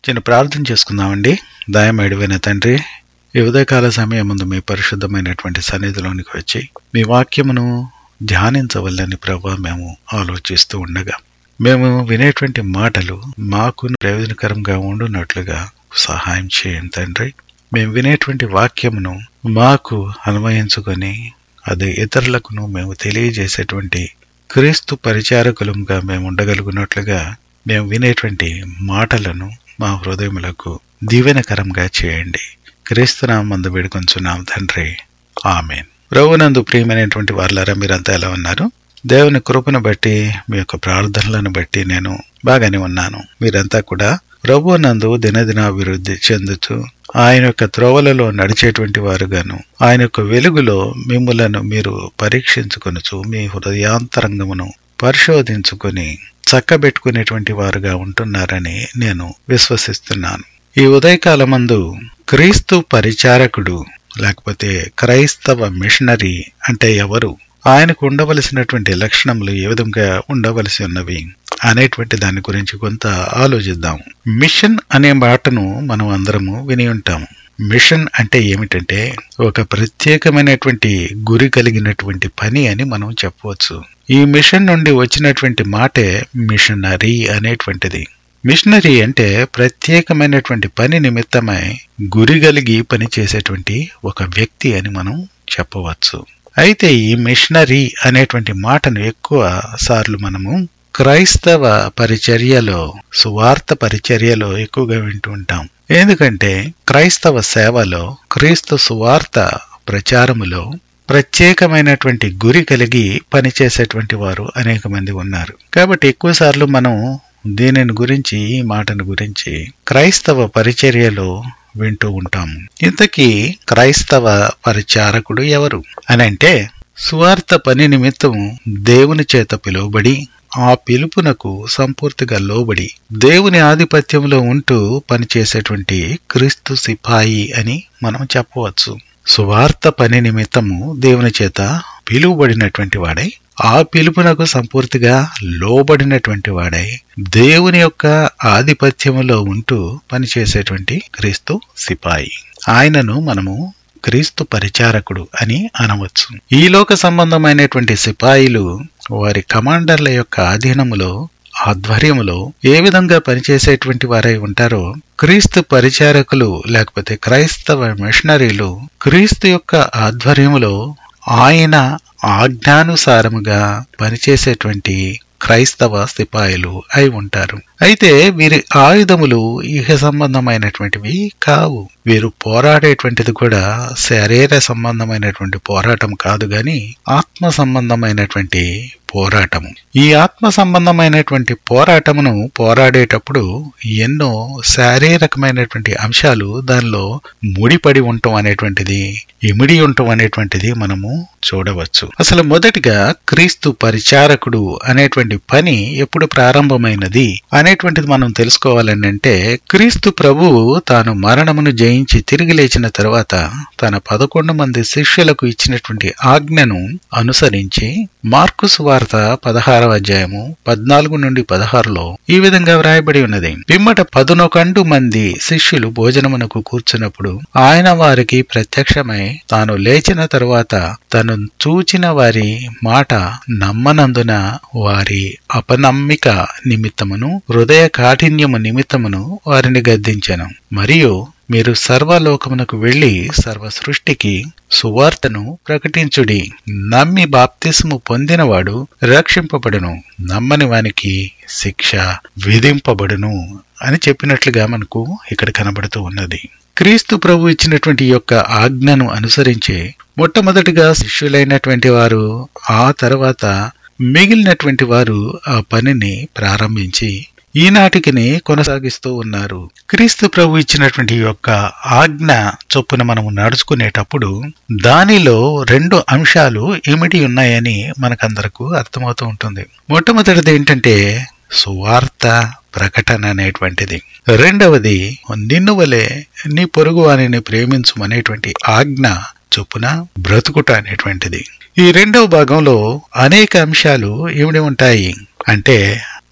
చిన్న ప్రార్థన చేసుకుందామండి దయమేడివైన తండ్రి ఈ ఉదయకాల సమయం ముందు మీ పరిశుద్ధమైనటువంటి సన్నిధిలోనికి వచ్చి మీ వాక్యమును ధ్యానించవల్లని ప్రభా మేము ఆలోచిస్తూ ఉండగా మేము వినేటువంటి మాటలు మాకు ప్రయోజనకరంగా ఉండునట్లుగా సహాయం చేయండి తండ్రి మేము వినేటువంటి వాక్యమును మాకు అన్వయించుకొని అది ఇతరులకును మేము తెలియజేసేటువంటి క్రీస్తు పరిచారకులంగా మేము ఉండగలుగునట్లుగా మేము వినేటువంటి మాటలను మా హృదయములకు దీవెనకరంగా చేయండి క్రీస్తునామందు వేడుకొంచున్నాం తండ్రి ఆమెన్ ప్రభునందు ప్రియమైనటువంటి వారులారా మీరంతా ఎలా ఉన్నారు దేవుని కృపను బట్టి మీ యొక్క ప్రార్థనలను బట్టి నేను బాగానే ఉన్నాను మీరంతా కూడా ప్రభు నందు దినదినాభివృద్ధి చెందుతూ ఆయన యొక్క త్రోవలలో నడిచేటువంటి వారుగాను ఆయన యొక్క వెలుగులో మిమ్ములను మీరు పరీక్షించుకొనుచు మీ హృదయాంతరంగమును పరిశోధించుకొని చక్కబెట్టుకునేటువంటి వారుగా ఉంటున్నారని నేను విశ్వసిస్తున్నాను ఈ ఉదయకాలమందు క్రీస్తు పరిచారకుడు లేకపోతే క్రైస్తవ మిషనరీ అంటే ఎవరు ఆయనకు ఉండవలసినటువంటి లక్షణములు ఏ విధంగా ఉండవలసి ఉన్నవి అనేటువంటి దాని గురించి కొంత ఆలోచిద్దాం మిషన్ అనే మాటను మనం అందరము విని ఉంటాము మిషన్ అంటే ఏమిటంటే ఒక ప్రత్యేకమైనటువంటి గురి కలిగినటువంటి పని అని మనం చెప్పవచ్చు ఈ మిషన్ నుండి వచ్చినటువంటి మాటే మిషనరీ అనేటువంటిది మిషనరీ అంటే ప్రత్యేకమైనటువంటి పని నిమిత్తమై గురి కలిగి పనిచేసేటువంటి ఒక వ్యక్తి అని మనం చెప్పవచ్చు అయితే ఈ మిషనరీ అనేటువంటి మాటను ఎక్కువ సార్లు మనము క్రైస్తవ పరిచర్యలో సువార్త పరిచర్యలో ఎక్కువగా వింటూ ఉంటాం ఎందుకంటే క్రైస్తవ సేవలో క్రీస్తు సువార్త ప్రచారములో ప్రత్యేకమైనటువంటి గురి కలిగి పనిచేసేటువంటి వారు అనేక మంది ఉన్నారు కాబట్టి ఎక్కువ సార్లు మనం దీనిని గురించి ఈ మాటను గురించి క్రైస్తవ పరిచర్యలో వింటూ ఉంటాము ఇంతకీ క్రైస్తవ పరిచారకుడు ఎవరు అని అంటే సువార్త పని నిమిత్తం దేవుని చేత పిలువబడి ఆ పిలుపునకు సంపూర్తిగా లోబడి దేవుని ఆధిపత్యంలో ఉంటూ పనిచేసేటువంటి క్రీస్తు సిపాయి అని మనం చెప్పవచ్చు సువార్త పని నిమిత్తము దేవుని చేత పిలువబడినటువంటి వాడై ఆ పిలుపునకు సంపూర్తిగా లోబడినటువంటి వాడై దేవుని యొక్క ఆధిపత్యములో ఉంటూ పనిచేసేటువంటి క్రీస్తు సిపాయి ఆయనను మనము క్రీస్తు పరిచారకుడు అని అనవచ్చు ఈ లోక సంబంధమైనటువంటి సిపాయిలు వారి కమాండర్ల యొక్క ఆధీనములో ఆధ్వర్యములో ఏ విధంగా పనిచేసేటువంటి వారై ఉంటారో క్రీస్తు పరిచారకులు లేకపోతే క్రైస్తవ మిషనరీలు క్రీస్తు యొక్క ఆధ్వర్యములో ఆయన ఆజ్ఞానుసారముగా పనిచేసేటువంటి క్రైస్తవ సిపాయిలు అయి ఉంటారు అయితే వీరి ఆయుధములు ఇహ సంబంధమైనటువంటివి కావు వీరు పోరాడేటువంటిది కూడా శరీర సంబంధమైనటువంటి పోరాటం కాదు గాని ఆత్మ సంబంధమైనటువంటి పోరాటము ఈ ఆత్మ సంబంధమైనటువంటి పోరాటమును పోరాడేటప్పుడు ఎన్నో శారీరకమైనటువంటి అంశాలు దానిలో ముడిపడి ఉండటం అనేటువంటిది ఇమిడి ఉండటం అనేటువంటిది మనము చూడవచ్చు అసలు మొదటిగా క్రీస్తు పరిచారకుడు అనేటువంటి పని ఎప్పుడు ప్రారంభమైనది అనేటువంటిది మనం తెలుసుకోవాలని అంటే క్రీస్తు ప్రభువు తాను మరణమును జయించి తిరిగి లేచిన తర్వాత తన పదకొండు మంది శిష్యులకు ఇచ్చినటువంటి ఆజ్ఞను అనుసరించి మార్కుస్ వార్త పదహారవ అధ్యాయము పద్నాలుగు నుండి పదహారులో ఈ విధంగా వ్రాయబడి ఉన్నది పిమ్మట పదునొకండు మంది శిష్యులు భోజనమునకు కూర్చున్నప్పుడు ఆయన వారికి ప్రత్యక్షమై తాను లేచిన తరువాత తను చూచిన వారి మాట నమ్మనందున వారి అపనమ్మిక నిమిత్తమును హృదయ కాఠిన్యము నిమిత్తమును వారిని గద్దించెను మరియు మీరు సర్వలోకమునకు వెళ్లి సర్వ సృష్టికి సువార్తను ప్రకటించుడి నమ్మి బాప్తిస్ము పొందినవాడు రక్షింపబడును నమ్మని వానికి శిక్ష విధింపబడును అని చెప్పినట్లుగా మనకు ఇక్కడ కనబడుతూ ఉన్నది క్రీస్తు ప్రభు ఇచ్చినటువంటి యొక్క ఆజ్ఞను అనుసరించి మొట్టమొదటిగా శిష్యులైనటువంటి వారు ఆ తర్వాత మిగిలినటువంటి వారు ఆ పనిని ప్రారంభించి ఈనాటికిని కొనసాగిస్తూ ఉన్నారు క్రీస్తు ప్రభు ఇచ్చినటువంటి యొక్క ఆజ్ఞ చొప్పున మనము నడుచుకునేటప్పుడు దానిలో రెండు అంశాలు ఇమిడి ఉన్నాయని మనకందరకు అర్థమవుతూ ఉంటుంది మొట్టమొదటిది ఏంటంటే సువార్త ప్రకటన అనేటువంటిది రెండవది నిన్ను వలె నీ పొరుగు వారిని ప్రేమించుమనేటువంటి ఆజ్ఞ చొప్పున బ్రతుకుట అనేటువంటిది ఈ రెండవ భాగంలో అనేక అంశాలు ఏమిడి ఉంటాయి అంటే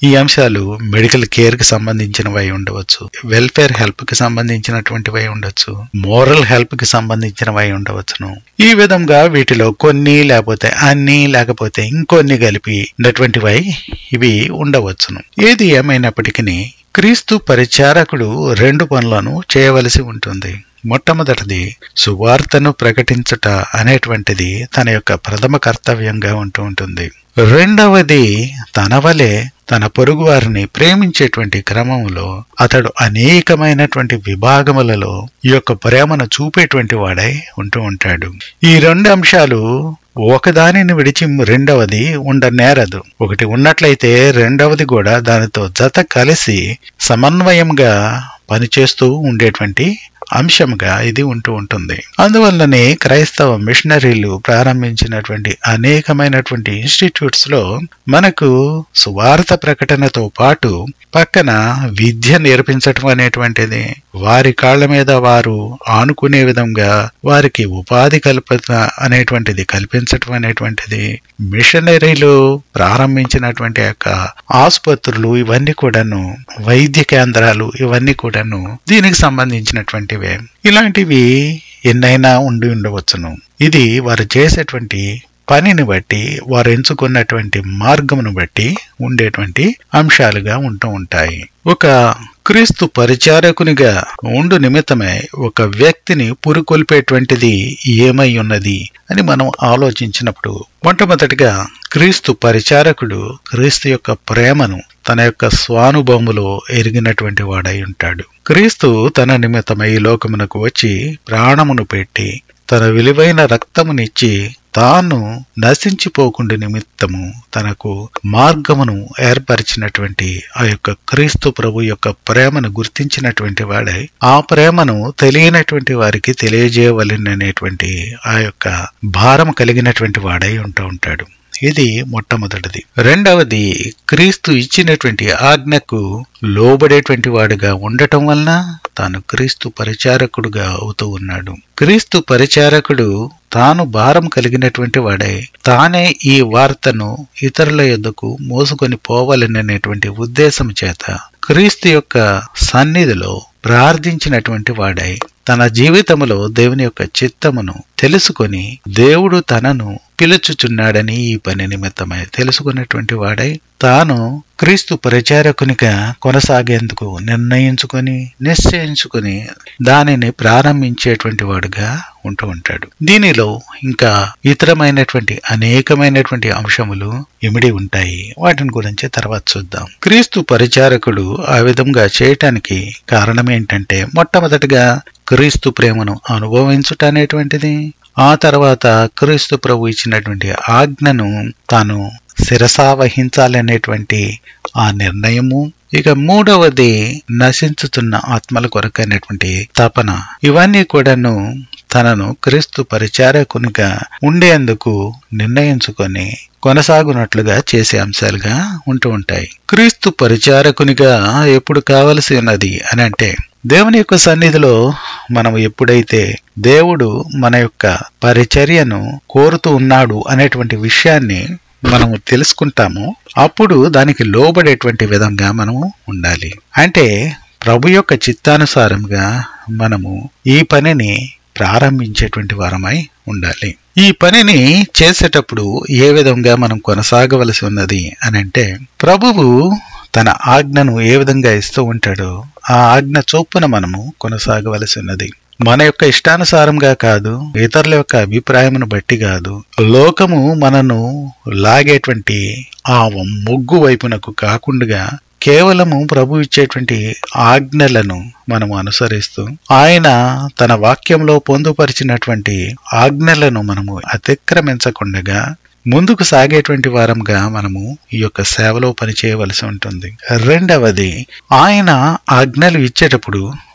ఈ అంశాలు మెడికల్ కేర్ కి సంబంధించినవై ఉండవచ్చు వెల్ఫేర్ హెల్ప్ కి సంబంధించినటువంటివై ఉండొచ్చు మోరల్ హెల్ప్ కి సంబంధించినవై ఉండవచ్చును ఈ విధంగా వీటిలో కొన్ని లేకపోతే అన్ని లేకపోతే ఇంకొన్ని కలిపి ఉన్నటువంటివై ఇవి ఉండవచ్చును ఏది ఏమైనప్పటికీ క్రీస్తు పరిచారకుడు రెండు పనులను చేయవలసి ఉంటుంది మొట్టమొదటిది సువార్తను ప్రకటించుట అనేటువంటిది తన యొక్క ప్రథమ కర్తవ్యంగా ఉంటూ ఉంటుంది రెండవది తన వలె తన పొరుగు వారిని ప్రేమించేటువంటి క్రమంలో అతడు అనేకమైనటువంటి విభాగములలో ఈ యొక్క ప్రేమను చూపేటువంటి వాడై ఉంటూ ఉంటాడు ఈ రెండు అంశాలు ఒకదానిని విడిచి రెండవది ఉండనేరదు ఒకటి ఉన్నట్లయితే రెండవది కూడా దానితో జత కలిసి సమన్వయంగా పనిచేస్తూ ఉండేటువంటి అంశంగా ఇది ఉంటూ ఉంటుంది అందువల్లనే క్రైస్తవ మిషనరీలు ప్రారంభించినటువంటి అనేకమైనటువంటి ఇన్స్టిట్యూట్స్ లో మనకు సువార్త ప్రకటనతో పాటు పక్కన విద్య నేర్పించటం అనేటువంటిది వారి కాళ్ళ మీద వారు ఆనుకునే విధంగా వారికి ఉపాధి కల్పన అనేటువంటిది కల్పించటం అనేటువంటిది మిషనరీలు ప్రారంభించినటువంటి యొక్క ఆసుపత్రులు ఇవన్నీ కూడాను వైద్య కేంద్రాలు ఇవన్నీ కూడాను దీనికి సంబంధించినటువంటివే ఇలాంటివి ఎన్నైనా ఉండి ఉండవచ్చును ఇది వారు చేసేటువంటి పనిని బట్టి వారు ఎంచుకున్నటువంటి మార్గమును బట్టి ఉండేటువంటి అంశాలుగా ఉంటూ ఉంటాయి ఒక క్రీస్తు పరిచారకునిగా ఉండు నిమిత్తమై ఒక వ్యక్తిని పురుకొల్పేటువంటిది ఏమై ఉన్నది అని మనం ఆలోచించినప్పుడు మొట్టమొదటిగా క్రీస్తు పరిచారకుడు క్రీస్తు యొక్క ప్రేమను తన యొక్క స్వానుభవములో ఎరిగినటువంటి వాడై ఉంటాడు క్రీస్తు తన నిమిత్తమై ఈ లోకమునకు వచ్చి ప్రాణమును పెట్టి తన విలువైన రక్తమునిచ్చి తాను నశించిపోకుండా నిమిత్తము తనకు మార్గమును ఏర్పరిచినటువంటి ఆ యొక్క క్రీస్తు ప్రభు యొక్క ప్రేమను గుర్తించినటువంటి వాడై ఆ ప్రేమను తెలియనటువంటి వారికి తెలియజేయవలననేటువంటి ఆ యొక్క భారం కలిగినటువంటి వాడై ఉంటూ ఉంటాడు ఇది మొట్టమొదటిది రెండవది క్రీస్తు ఇచ్చినటువంటి ఆజ్ఞకు లోబడేటువంటి వాడుగా ఉండటం వలన తాను క్రీస్తు పరిచారకుడుగా అవుతూ ఉన్నాడు క్రీస్తు పరిచారకుడు తాను భారం కలిగినటువంటి వాడై తానే ఈ వార్తను ఇతరుల యొద్దకు మోసుకొని పోవాలనేటువంటి ఉద్దేశం చేత క్రీస్తు యొక్క సన్నిధిలో ప్రార్థించినటువంటి వాడై తన జీవితములో దేవుని యొక్క చిత్తమును తెలుసుకొని దేవుడు తనను పిలుచుచున్నాడని ఈ పని నిమిత్తమై తెలుసుకున్నటువంటి వాడై తాను క్రీస్తు పరిచారకునిగా కొనసాగేందుకు నిర్ణయించుకొని నిశ్చయించుకొని దానిని ప్రారంభించేటువంటి వాడుగా ఉంటూ ఉంటాడు దీనిలో ఇంకా ఇతరమైనటువంటి అనేకమైనటువంటి అంశములు ఇమిడి ఉంటాయి వాటిని గురించి తర్వాత చూద్దాం క్రీస్తు పరిచారకుడు ఆ విధంగా చేయటానికి కారణం ఏంటంటే మొట్టమొదటిగా క్రీస్తు ప్రేమను అనుభవించుట అనేటువంటిది ఆ తర్వాత క్రీస్తు ప్రభు ఇచ్చినటువంటి ఆజ్ఞను తాను శిరసా వహించాలనేటువంటి ఆ నిర్ణయము ఇక మూడవది నశించుతున్న ఆత్మల కొరకైనటువంటి తపన ఇవన్నీ కూడాను తనను క్రీస్తు పరిచారకునిగా ఉండేందుకు నిర్ణయించుకొని కొనసాగునట్లుగా చేసే అంశాలుగా ఉంటూ ఉంటాయి క్రీస్తు పరిచారకునిగా ఎప్పుడు కావలసి ఉన్నది అని అంటే దేవుని యొక్క సన్నిధిలో మనం ఎప్పుడైతే దేవుడు మన యొక్క పరిచర్యను కోరుతూ ఉన్నాడు అనేటువంటి విషయాన్ని మనము తెలుసుకుంటామో అప్పుడు దానికి లోబడేటువంటి విధంగా మనము ఉండాలి అంటే ప్రభు యొక్క చిత్తానుసారంగా మనము ఈ పనిని ప్రారంభించేటువంటి వారమై ఉండాలి ఈ పనిని చేసేటప్పుడు ఏ విధంగా మనం కొనసాగవలసి ఉన్నది అని అంటే ప్రభువు తన ఆజ్ఞను ఏ విధంగా ఇస్తూ ఉంటాడో ఆ ఆజ్ఞ చొప్పున మనము కొనసాగవలసి ఉన్నది మన యొక్క ఇష్టానుసారంగా కాదు ఇతరుల యొక్క అభిప్రాయమును బట్టి కాదు లోకము మనను లాగేటువంటి ఆ ముగ్గు వైపునకు కాకుండా కేవలము ప్రభు ఇచ్చేటువంటి ఆజ్ఞలను మనము అనుసరిస్తూ ఆయన తన వాక్యంలో పొందుపరిచినటువంటి ఆజ్ఞలను మనము అతిక్రమించకుండగా ముందుకు సాగేటువంటి వారంగా మనము ఈ యొక్క సేవలో పనిచేయవలసి ఉంటుంది రెండవది ఆయన ఆజ్ఞలు ఇచ్చేటప్పుడు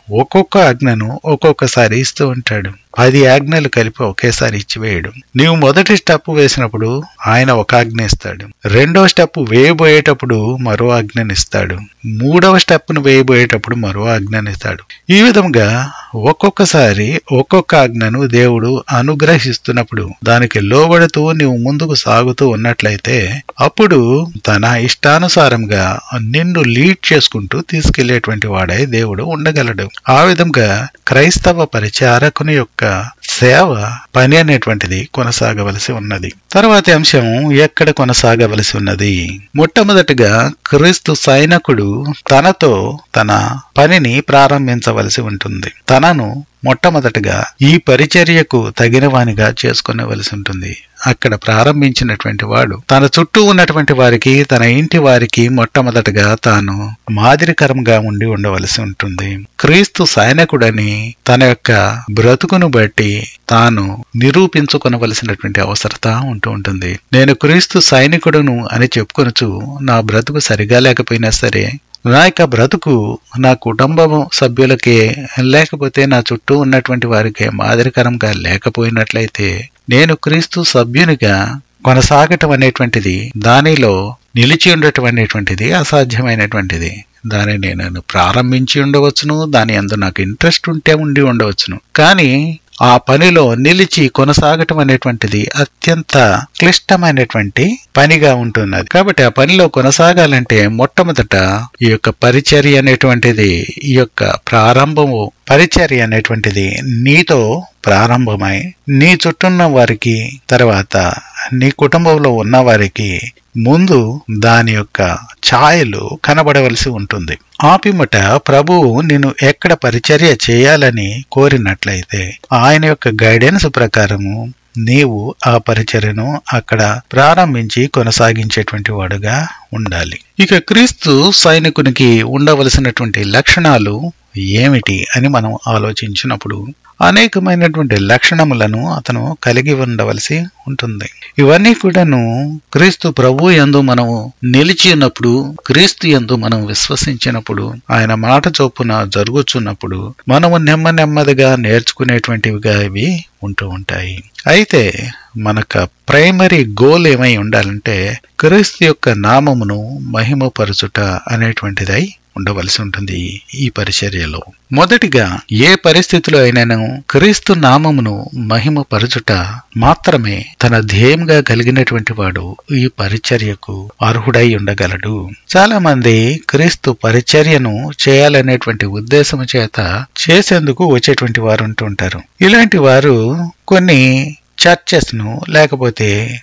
ఒక్కొక్క ఆజ్ఞను ఒక్కొక్కసారి ఇస్తూ ఉంటాడు పది ఆజ్ఞలు కలిపి ఒకేసారి ఇచ్చివేయడు నీవు మొదటి స్టెప్ వేసినప్పుడు ఆయన ఒక ఆజ్ఞ ఇస్తాడు రెండవ స్టెప్ వేయబోయేటప్పుడు మరో ఆజ్ఞని ఇస్తాడు మూడవ స్టెప్ ను వేయబోయేటప్పుడు మరో ఆజ్ఞని ఇస్తాడు ఈ విధంగా ఒక్కొక్కసారి ఒక్కొక్క ఆజ్ఞను దేవుడు అనుగ్రహిస్తున్నప్పుడు దానికి లోబడుతూ నీవు ముందుకు సాగుతూ ఉన్నట్లయితే అప్పుడు తన ఇష్టానుసారంగా నిన్ను లీడ్ చేసుకుంటూ తీసుకెళ్లేటువంటి వాడై దేవుడు ఉండగలడు ఆ విధంగా క్రైస్తవ పరిచారకుని యొక్క సేవ పని అనేటువంటిది కొనసాగవలసి ఉన్నది తర్వాతి అంశం ఎక్కడ కొనసాగవలసి ఉన్నది మొట్టమొదటిగా క్రీస్తు సైనికుడు తనతో తన పనిని ప్రారంభించవలసి ఉంటుంది తనను మొట్టమొదటిగా ఈ పరిచర్యకు తగినవానిగా చేసుకునవలసి ఉంటుంది అక్కడ ప్రారంభించినటువంటి వాడు తన చుట్టూ ఉన్నటువంటి వారికి తన ఇంటి వారికి మొట్టమొదటగా తాను మాదిరికరంగా ఉండి ఉండవలసి ఉంటుంది క్రీస్తు సైనికుడని తన యొక్క బ్రతుకును బట్టి తాను నిరూపించుకొనవలసినటువంటి అవసరత ఉంటూ ఉంటుంది నేను క్రీస్తు సైనికుడును అని చెప్పుకొనచ్చు నా బ్రతుకు సరిగా లేకపోయినా సరే నా యొక్క బ్రతుకు నా కుటుంబ సభ్యులకే లేకపోతే నా చుట్టూ ఉన్నటువంటి వారికి మాదిరికరంగా లేకపోయినట్లయితే నేను క్రీస్తు సభ్యునిగా కొనసాగటం అనేటువంటిది దానిలో నిలిచి ఉండటం అనేటువంటిది అసాధ్యమైనటువంటిది దానిని నేను ప్రారంభించి ఉండవచ్చును దాని అందు నాకు ఇంట్రెస్ట్ ఉంటే ఉండి ఉండవచ్చును కానీ ఆ పనిలో నిలిచి కొనసాగటం అనేటువంటిది అత్యంత క్లిష్టమైనటువంటి పనిగా ఉంటున్నది కాబట్టి ఆ పనిలో కొనసాగాలంటే మొట్టమొదట ఈ యొక్క పరిచర్య అనేటువంటిది ఈ యొక్క ప్రారంభము పరిచర్య అనేటువంటిది నీతో ప్రారంభమై నీ చుట్టూన్న వారికి తర్వాత నీ కుటుంబంలో ఉన్న వారికి ముందు దాని యొక్క ఛాయలు కనబడవలసి ఉంటుంది ఆ పిమ్మట ప్రభువు నిన్ను ఎక్కడ పరిచర్య చేయాలని కోరినట్లయితే ఆయన యొక్క గైడెన్స్ ప్రకారము నీవు ఆ పరిచర్యను అక్కడ ప్రారంభించి కొనసాగించేటువంటి వాడుగా ఉండాలి ఇక క్రీస్తు సైనికునికి ఉండవలసినటువంటి లక్షణాలు ఏమిటి అని మనం ఆలోచించినప్పుడు అనేకమైనటువంటి లక్షణములను అతను కలిగి ఉండవలసి ఉంటుంది ఇవన్నీ కూడాను క్రీస్తు ప్రభు ఎందు మనము నిలిచి ఉన్నప్పుడు క్రీస్తు ఎందు మనం విశ్వసించినప్పుడు ఆయన మాట చొప్పున జరుగుచున్నప్పుడు మనము నెమ్మ నెమ్మదిగా నేర్చుకునేటువంటివిగా ఇవి ఉంటూ ఉంటాయి అయితే మనకు ప్రైమరీ గోల్ ఏమై ఉండాలంటే క్రీస్తు యొక్క నామమును మహిమపరచుట అనేటువంటిదై ఉండవలసి ఉంటుంది ఈ పరిచర్యలో మొదటిగా ఏ పరిస్థితిలో అయినను క్రీస్తు నామమును మహిమపరచుట మాత్రమే తన ధ్యేయంగా కలిగినటువంటి వాడు ఈ పరిచర్యకు అర్హుడై ఉండగలడు చాలా మంది క్రీస్తు పరిచర్యను చేయాలనేటువంటి ఉద్దేశము చేత చేసేందుకు వచ్చేటువంటి వారు ఉంటుంటారు ఇలాంటి వారు కొన్ని చర్చెస్ ను లేకపోతే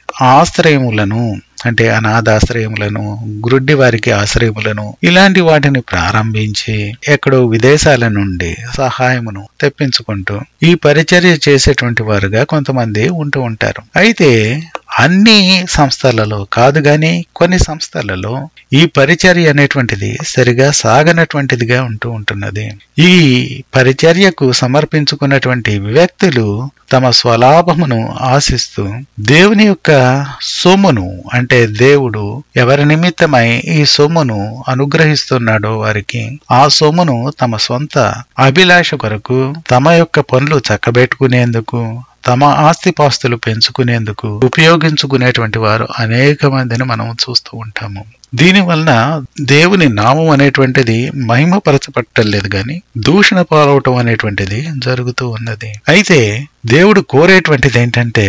ఆశ్రయములను అంటే అనాథాశ్రయములను గ్రుడ్డి వారికి ఆశ్రయములను ఇలాంటి వాటిని ప్రారంభించి ఎక్కడో విదేశాల నుండి సహాయమును తెప్పించుకుంటూ ఈ పరిచర్య చేసేటువంటి వారుగా కొంతమంది ఉంటూ ఉంటారు అయితే అన్ని సంస్థలలో కాదు గాని కొన్ని సంస్థలలో ఈ పరిచర్య అనేటువంటిది సరిగా సాగనటువంటిదిగా ఉంటూ ఉంటున్నది ఈ పరిచర్యకు సమర్పించుకున్నటువంటి వ్యక్తులు తమ స్వలాభమును ఆశిస్తూ దేవుని యొక్క సొమ్మును అంటే దేవుడు ఎవరి నిమిత్తమై ఈ సొమ్మును అనుగ్రహిస్తున్నాడో వారికి ఆ సొమ్మును తమ సొంత అభిలాష కొరకు తమ యొక్క పనులు చక్కబెట్టుకునేందుకు తమ ఆస్తిపాస్తులు పెంచుకునేందుకు ఉపయోగించుకునేటువంటి వారు అనేక మందిని మనం చూస్తూ ఉంటాము దీని వలన దేవుని నామం అనేటువంటిది మహిమపరచబట్టలేదు గాని దూషణ పాలవటం అనేటువంటిది జరుగుతూ ఉన్నది అయితే దేవుడు కోరేటువంటిది ఏంటంటే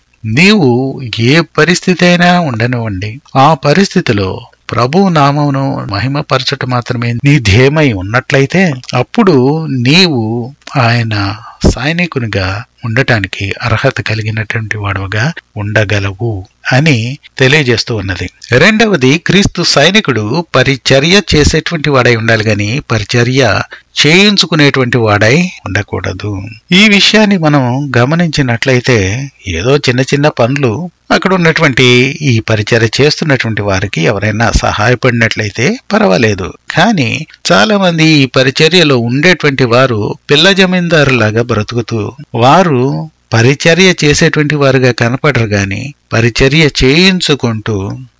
నీవు ఏ పరిస్థితి అయినా ఉండనివ్వండి ఆ పరిస్థితిలో ప్రభు నామమును మహిమపరచట మాత్రమే నీ ధ్యేయమై ఉన్నట్లయితే అప్పుడు నీవు ఆయన సైనికునిగా ఉండటానికి అర్హత కలిగినటువంటి వాడుగా ఉండగలవు అని తెలియజేస్తూ ఉన్నది రెండవది క్రీస్తు సైనికుడు పరిచర్య చేసేటువంటి వాడై ఉండాలి గాని పరిచర్య చేయించుకునేటువంటి వాడై ఉండకూడదు ఈ విషయాన్ని మనం గమనించినట్లయితే ఏదో చిన్న చిన్న పనులు అక్కడ ఉన్నటువంటి ఈ పరిచర్య చేస్తున్నటువంటి వారికి ఎవరైనా సహాయపడినట్లయితే పర్వాలేదు కానీ చాలా మంది ఈ పరిచర్యలో ఉండేటువంటి వారు పిల్ల జమీందారులాగా బ్రతుకుతూ వారు పరిచర్య చేసేటువంటి వారుగా కనపడరు గాని పరిచర్య చేయించుకుంటూ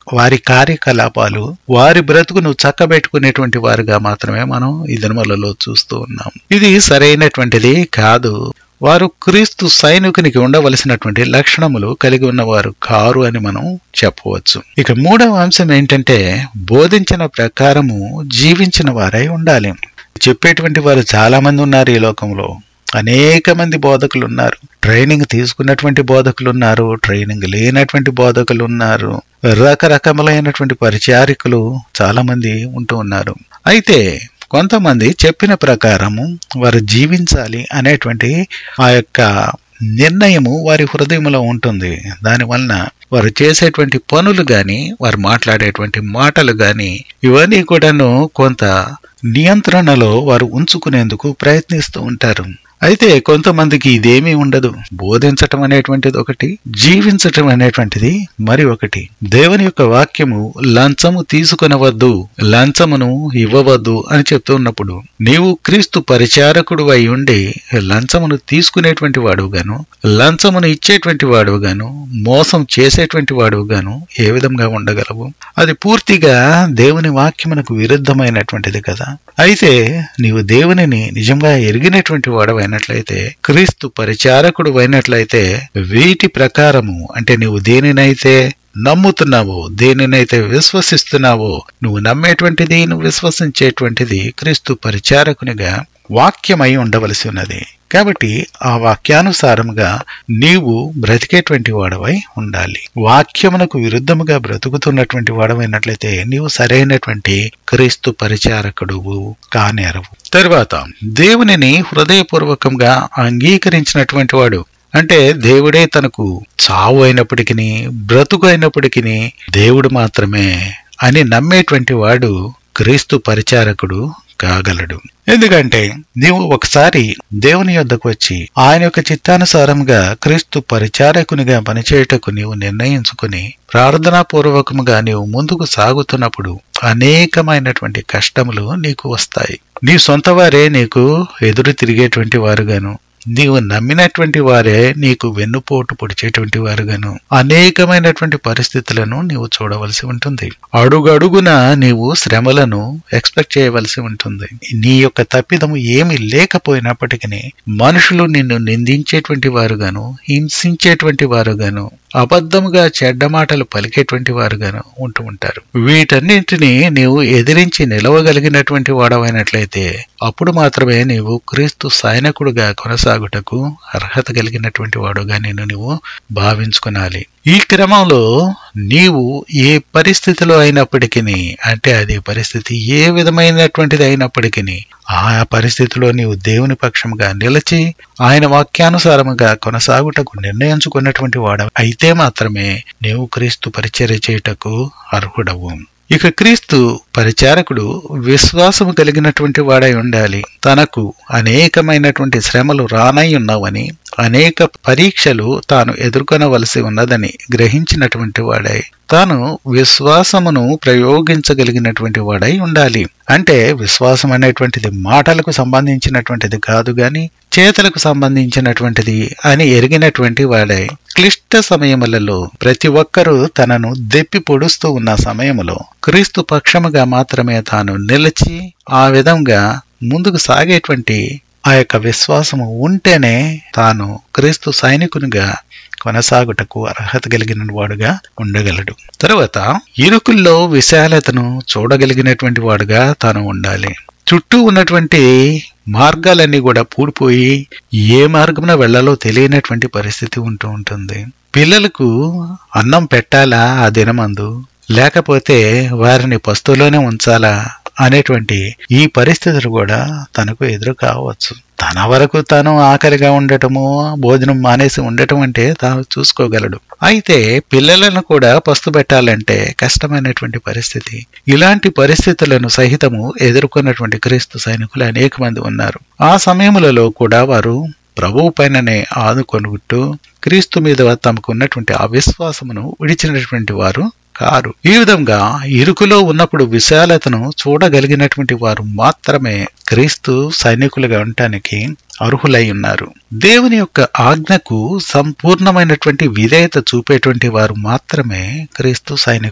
వారి కార్యకలాపాలు వారి బ్రతుకును చక్కబెట్టుకునేటువంటి వారుగా మాత్రమే మనం ఈ దినములలో చూస్తూ ఉన్నాం ఇది సరైనటువంటిది కాదు వారు క్రీస్తు సైనికునికి ఉండవలసినటువంటి లక్షణములు కలిగి ఉన్నవారు కారు అని మనం చెప్పవచ్చు ఇక మూడవ అంశం ఏంటంటే బోధించిన ప్రకారము జీవించిన వారై ఉండాలి చెప్పేటువంటి వారు చాలా మంది ఉన్నారు ఈ లోకంలో అనేక మంది బోధకులు ఉన్నారు ట్రైనింగ్ తీసుకున్నటువంటి బోధకులు ఉన్నారు ట్రైనింగ్ లేనటువంటి బోధకులు ఉన్నారు రకరకములైనటువంటి పరిచారికులు చాలా మంది ఉంటూ ఉన్నారు అయితే కొంతమంది చెప్పిన ప్రకారము వారు జీవించాలి అనేటువంటి ఆ యొక్క నిర్ణయము వారి హృదయంలో ఉంటుంది దానివలన వారు చేసేటువంటి పనులు గాని వారు మాట్లాడేటువంటి మాటలు గాని ఇవన్నీ కూడాను కొంత నియంత్రణలో వారు ఉంచుకునేందుకు ప్రయత్నిస్తూ ఉంటారు అయితే కొంతమందికి ఇదేమీ ఉండదు బోధించటం అనేటువంటిది ఒకటి జీవించటం అనేటువంటిది మరి ఒకటి దేవుని యొక్క వాక్యము లంచము తీసుకునవద్దు లంచమును ఇవ్వవద్దు అని చెప్తున్నప్పుడు నీవు క్రీస్తు పరిచారకుడు అయి ఉండి లంచమును తీసుకునేటువంటి వాడుగాను లంచమును ఇచ్చేటువంటి వాడుగాను మోసం చేసేటువంటి వాడుగాను ఏ విధంగా ఉండగలవు అది పూర్తిగా దేవుని వాక్యమునకు విరుద్ధమైనటువంటిది కదా అయితే నీవు దేవునిని నిజంగా ఎరిగినటువంటి వాడవైనట్లయితే క్రీస్తు పరిచారకుడు అయినట్లయితే వీటి ప్రకారము అంటే నీవు దేనినైతే నమ్ముతున్నావో దేనినైతే విశ్వసిస్తున్నావో నువ్వు నమ్మేటువంటిది నువ్వు విశ్వసించేటువంటిది క్రీస్తు పరిచారకునిగా వాక్యమై ఉండవలసి ఉన్నది కాబట్టి ఆ వాక్యానుసారముగా నీవు బ్రతికేటువంటి వాడవై ఉండాలి వాక్యమునకు విరుద్ధముగా బ్రతుకుతున్నటువంటి వాడవైనట్లయితే నీవు సరైనటువంటి క్రీస్తు పరిచారకుడువు కానేరవు తరువాత దేవునిని హృదయపూర్వకంగా అంగీకరించినటువంటి వాడు అంటే దేవుడే తనకు చావు అయినప్పటికీ బ్రతుకు అయినప్పటికీ దేవుడు మాత్రమే అని నమ్మేటువంటి వాడు క్రీస్తు పరిచారకుడు కాగలడు ఎందుకంటే నీవు ఒకసారి దేవుని యొద్దకు వచ్చి ఆయన యొక్క చిత్తానుసారంగా క్రీస్తు పరిచారకునిగా పనిచేయటకు నీవు నిర్ణయించుకుని ప్రార్థనా పూర్వకముగా నీవు ముందుకు సాగుతున్నప్పుడు అనేకమైనటువంటి కష్టములు నీకు వస్తాయి నీ సొంత వారే నీకు ఎదురు తిరిగేటువంటి వారుగాను నీవు నమ్మినటువంటి వారే నీకు వెన్నుపోటు పొడిచేటువంటి వారుగాను అనేకమైనటువంటి పరిస్థితులను నీవు చూడవలసి ఉంటుంది అడుగడుగున నీవు శ్రమలను ఎక్స్పెక్ట్ చేయవలసి ఉంటుంది నీ యొక్క తప్పిదము ఏమి లేకపోయినప్పటికీ మనుషులు నిన్ను నిందించేటువంటి వారుగాను హింసించేటువంటి వారుగాను అబద్ధముగా చెడ్డ మాటలు పలికేటువంటి వారుగాను ఉంటూ ఉంటారు వీటన్నింటినీ నీవు ఎదిరించి నిలవగలిగినటువంటి వాడవైనట్లయితే అప్పుడు మాత్రమే నీవు క్రీస్తు సైనికుడుగా కొనసాగుటకు అర్హత కలిగినటువంటి వాడుగా నేను నీవు భావించుకునాలి ఈ క్రమంలో నీవు ఏ పరిస్థితిలో అయినప్పటికీ అంటే అది పరిస్థితి ఏ విధమైనటువంటిది అయినప్పటికీ ఆ పరిస్థితిలో నీవు దేవుని పక్షముగా నిలిచి ఆయన వాక్యానుసారముగా కొనసాగుటకు నిర్ణయించుకున్నటువంటి వాడు అయితే మాత్రమే నీవు క్రీస్తు పరిచర్య చేయుటకు అర్హుడవు ఇక క్రీస్తు పరిచారకుడు విశ్వాసము కలిగినటువంటి వాడై ఉండాలి తనకు అనేకమైనటువంటి శ్రమలు రానై ఉన్నావని అనేక పరీక్షలు తాను ఎదుర్కొనవలసి ఉన్నదని గ్రహించినటువంటి వాడై తాను విశ్వాసమును ప్రయోగించగలిగినటువంటి వాడై ఉండాలి అంటే విశ్వాసం అనేటువంటిది మాటలకు సంబంధించినటువంటిది కాదు గాని చేతలకు సంబంధించినటువంటిది అని ఎరిగినటువంటి వాడై క్లిష్ట సమయములలో ప్రతి ఒక్కరూ తనను దెప్పి పొడుస్తూ ఉన్న సమయములో క్రీస్తు పక్షముగా మాత్రమే తాను నిలిచి ఆ విధంగా ముందుకు సాగేటువంటి ఆ యొక్క విశ్వాసము ఉంటేనే తాను క్రీస్తు సైనికునిగా కొనసాగుటకు అర్హత కలిగిన వాడుగా ఉండగలడు తరువాత ఇరుకుల్లో విశాలతను చూడగలిగినటువంటి వాడుగా తాను ఉండాలి చుట్టూ ఉన్నటువంటి మార్గాలన్నీ కూడా పూడిపోయి ఏ మార్గమున వెళ్లాలో తెలియనటువంటి పరిస్థితి ఉంటూ ఉంటుంది పిల్లలకు అన్నం పెట్టాలా ఆ దినమందు లేకపోతే వారిని పస్తులోనే ఉంచాలా అనేటువంటి ఈ పరిస్థితులు కూడా తనకు ఎదురు కావచ్చు తన వరకు తాను ఆకలిగా ఉండటము భోజనం మానేసి ఉండటం అంటే తాను చూసుకోగలడు అయితే పిల్లలను కూడా పస్తు పెట్టాలంటే కష్టమైనటువంటి పరిస్థితి ఇలాంటి పరిస్థితులను సహితము ఎదుర్కొన్నటువంటి క్రీస్తు సైనికులు అనేక మంది ఉన్నారు ఆ సమయములలో కూడా వారు ప్రభువు పైననే ఆదుకొనుకుంటూ క్రీస్తు మీద తమకు ఉన్నటువంటి అవిశ్వాసమును విడిచినటువంటి వారు కారు ఈ విధంగా ఇరుకులో ఉన్నప్పుడు విశాలతను చూడగలిగినటువంటి వారు మాత్రమే క్రీస్తు సైనికులుగా ఉండటానికి అర్హులై ఉన్నారు దేవుని యొక్క ఆజ్ఞకు సంపూర్ణమైనటువంటి విధేయత చూపేటువంటి వారు మాత్రమే క్రీస్తు సైనికులు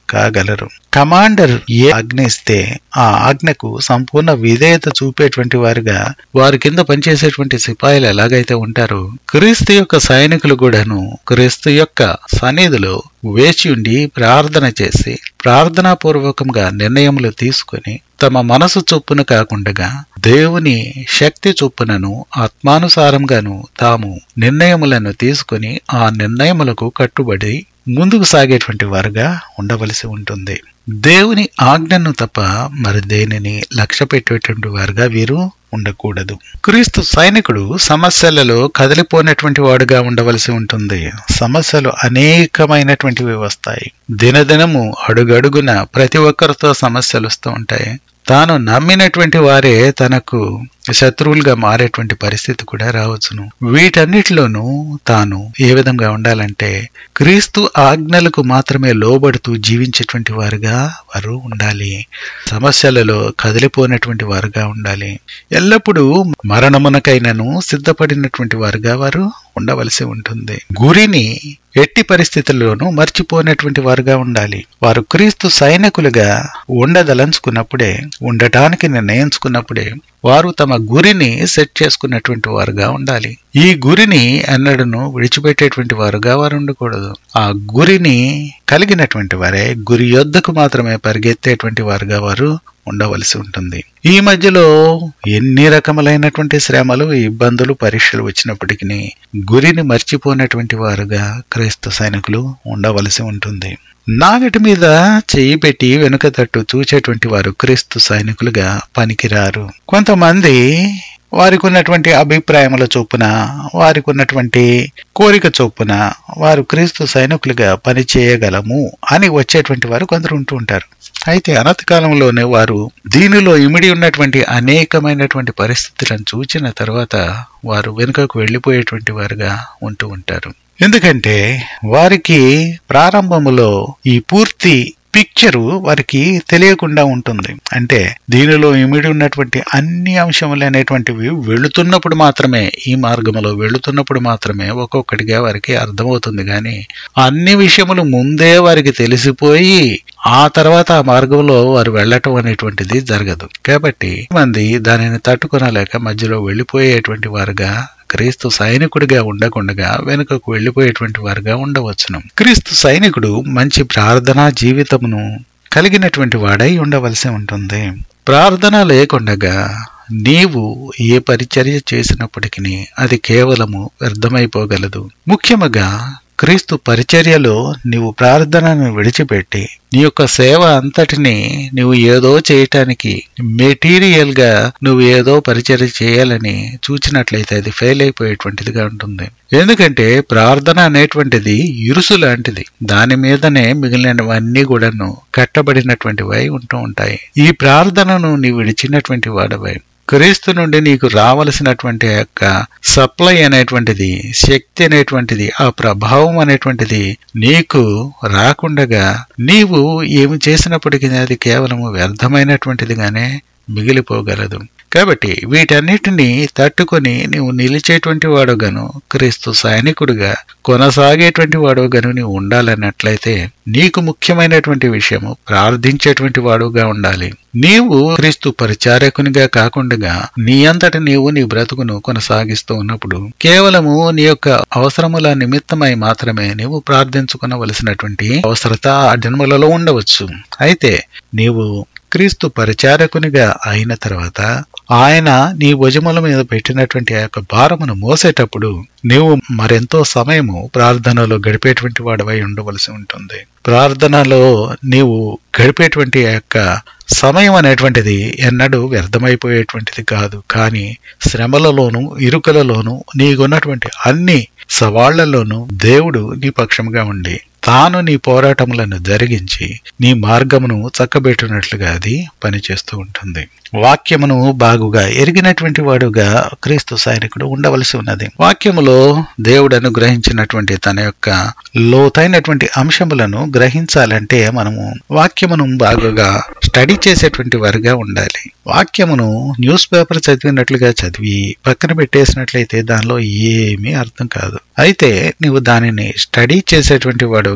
కాగలరు కమాండర్ ఏ ఆజ్ఞ ఇస్తే ఆ ఆజ్ఞకు సంపూర్ణ విధేయత చూపేటువంటి వారుగా వారి కింద పనిచేసేటువంటి సిపాయిలు ఎలాగైతే ఉంటారో క్రీస్తు యొక్క సైనికులు కూడాను క్రీస్తు యొక్క సన్నిధిలో వేచి ఉండి ప్రార్థన చేసి ప్రార్థనాపూర్వకంగా నిర్ణయములు తీసుకుని తమ మనసు చొప్పున కాకుండా దేవుని శక్తి చొప్పునను ఆత్మానుసారంగాను తాము నిర్ణయములను తీసుకుని ఆ నిర్ణయములకు కట్టుబడి ముందుకు సాగేటువంటి వారుగా ఉండవలసి ఉంటుంది దేవుని ఆజ్ఞను తప్ప మరి దేనిని లక్ష్య పెట్టేటువంటి వారుగా వీరు ఉండకూడదు క్రీస్తు సైనికుడు సమస్యలలో కదిలిపోయినటువంటి వాడుగా ఉండవలసి ఉంటుంది సమస్యలు అనేకమైనటువంటివి వస్తాయి దినదినము అడుగడుగున ప్రతి ఒక్కరితో సమస్యలు వస్తూ ఉంటాయి తాను నమ్మినటువంటి వారే తనకు శత్రువులుగా మారేటువంటి పరిస్థితి కూడా రావచ్చును వీటన్నిటిలోనూ తాను ఏ విధంగా ఉండాలంటే క్రీస్తు ఆజ్ఞలకు మాత్రమే లోబడుతూ జీవించేటువంటి వారుగా వారు ఉండాలి సమస్యలలో కదిలిపోయినటువంటి వారుగా ఉండాలి ఎల్లప్పుడూ మరణమునకైనను సిద్ధపడినటువంటి వారుగా వారు ఉండవలసి ఉంటుంది గురిని ఎట్టి పరిస్థితుల్లోనూ మర్చిపోయినటువంటి వారుగా ఉండాలి వారు క్రీస్తు సైనికులుగా ఉండదలంచుకున్నప్పుడే ఉండటానికి నిర్ణయించుకున్నప్పుడే వారు తమ గురిని సెట్ చేసుకున్నటువంటి వారుగా ఉండాలి ఈ గురిని ఎన్నడను విడిచిపెట్టేటువంటి వారుగా వారు ఉండకూడదు ఆ గురిని కలిగినటువంటి వారే గురి యొద్దకు మాత్రమే పరిగెత్తేటువంటి వారుగా వారు ఉండవలసి ఉంటుంది ఈ మధ్యలో ఎన్ని రకములైనటువంటి శ్రమలు ఇబ్బందులు పరీక్షలు వచ్చినప్పటికీ గురిని మర్చిపోయినటువంటి వారుగా క్రైస్త సైనికులు ఉండవలసి ఉంటుంది నాగటి మీద చేయి పెట్టి వెనుక తట్టు చూచేటువంటి వారు క్రీస్తు సైనికులుగా పనికిరారు కొంతమంది వారికి ఉన్నటువంటి అభిప్రాయముల చొప్పున వారికి ఉన్నటువంటి కోరిక చొప్పున వారు క్రీస్తు సైనికులుగా పని చేయగలము అని వచ్చేటువంటి వారు కొందరు ఉంటూ ఉంటారు అయితే అనతి కాలంలోనే వారు దీనిలో ఇమిడి ఉన్నటువంటి అనేకమైనటువంటి పరిస్థితులను చూచిన తర్వాత వారు వెనుకకు వెళ్ళిపోయేటువంటి వారుగా ఉంటూ ఉంటారు ఎందుకంటే వారికి ప్రారంభములో ఈ పూర్తి పిక్చరు వారికి తెలియకుండా ఉంటుంది అంటే దీనిలో ఇమిడి ఉన్నటువంటి అన్ని అంశములు అనేటువంటివి వెళుతున్నప్పుడు మాత్రమే ఈ మార్గంలో వెళుతున్నప్పుడు మాత్రమే ఒక్కొక్కటిగా వారికి అర్థమవుతుంది కానీ అన్ని విషయములు ముందే వారికి తెలిసిపోయి ఆ తర్వాత ఆ మార్గంలో వారు వెళ్ళటం అనేటువంటిది జరగదు కాబట్టి మంది దానిని తట్టుకొనలేక మధ్యలో వెళ్ళిపోయేటువంటి వారుగా క్రీస్తు సైనికుడిగా ఉండకుండగా వెనుకకు వెళ్లిపోయేటువంటి వారుగా ఉండవచ్చును క్రీస్తు సైనికుడు మంచి ప్రార్థనా జీవితమును కలిగినటువంటి వాడై ఉండవలసి ఉంటుంది ప్రార్థన లేకుండగా నీవు ఏ పరిచర్య చేసినప్పటికీ అది కేవలము వ్యర్థమైపోగలదు ముఖ్యముగా క్రీస్తు పరిచర్యలో నీవు ప్రార్థనను విడిచిపెట్టి నీ యొక్క సేవ అంతటిని నువ్వు ఏదో చేయటానికి మెటీరియల్ గా నువ్వు ఏదో పరిచర్య చేయాలని చూచినట్లయితే అది ఫెయిల్ అయిపోయేటువంటిదిగా ఉంటుంది ఎందుకంటే ప్రార్థన అనేటువంటిది ఇరుసు లాంటిది దాని మీదనే మిగిలినవన్నీ కూడాను కట్టబడినటువంటివై ఉంటూ ఉంటాయి ఈ ప్రార్థనను నీవు విడిచినటువంటి వాడవై క్రీస్తు నుండి నీకు రావలసినటువంటి యొక్క సప్లై అనేటువంటిది శక్తి అనేటువంటిది ఆ ప్రభావం అనేటువంటిది నీకు రాకుండగా నీవు ఏమి చేసినప్పటికీ అది కేవలము వ్యర్థమైనటువంటిదిగానే మిగిలిపోగలదు కాబట్టి వీటన్నిటిని తట్టుకొని నీవు నిలిచేటువంటి వాడుగాను క్రీస్తు సైనికుడిగా కొనసాగేటువంటి వాడుగాను నీవు ఉండాలన్నట్లయితే నీకు ముఖ్యమైనటువంటి విషయము ప్రార్థించేటువంటి వాడుగా ఉండాలి నీవు క్రీస్తు పరిచారకునిగా కాకుండా నీ అంతటి నీవు నీ బ్రతుకును కొనసాగిస్తూ ఉన్నప్పుడు కేవలము నీ యొక్క అవసరముల నిమిత్తమై మాత్రమే నీవు ప్రార్థించుకునవలసినటువంటి అవసరత ఆ జన్మలలో ఉండవచ్చు అయితే నీవు క్రీస్తు పరిచారకునిగా అయిన తర్వాత ఆయన నీ భుజముల మీద పెట్టినటువంటి ఆ యొక్క భారమును మోసేటప్పుడు నీవు మరెంతో సమయము ప్రార్థనలో గడిపేటువంటి వాడవై ఉండవలసి ఉంటుంది ప్రార్థనలో నీవు గడిపేటువంటి ఆ యొక్క సమయం అనేటువంటిది ఎన్నడూ వ్యర్థమైపోయేటువంటిది కాదు కానీ శ్రమలలోను ఇరుకలలోను నీకున్నటువంటి అన్ని సవాళ్లలోనూ దేవుడు నీ పక్షముగా ఉండి తాను నీ పోరాటములను జరిగించి నీ మార్గమును చక్కబెట్టినట్లుగా అది పనిచేస్తూ ఉంటుంది వాక్యమును బాగుగా ఎరిగినటువంటి వాడుగా క్రీస్తు సైనికుడు ఉండవలసి ఉన్నది వాక్యములో దేవుడు అనుగ్రహించినటువంటి తన యొక్క లోతైనటువంటి అంశములను గ్రహించాలంటే మనము వాక్యమును బాగుగా స్టడీ చేసేటువంటి వారుగా ఉండాలి వాక్యమును న్యూస్ పేపర్ చదివినట్లుగా చదివి పక్కన పెట్టేసినట్లయితే దానిలో ఏమీ అర్థం కాదు అయితే నువ్వు దానిని స్టడీ చేసేటువంటి వాడుగా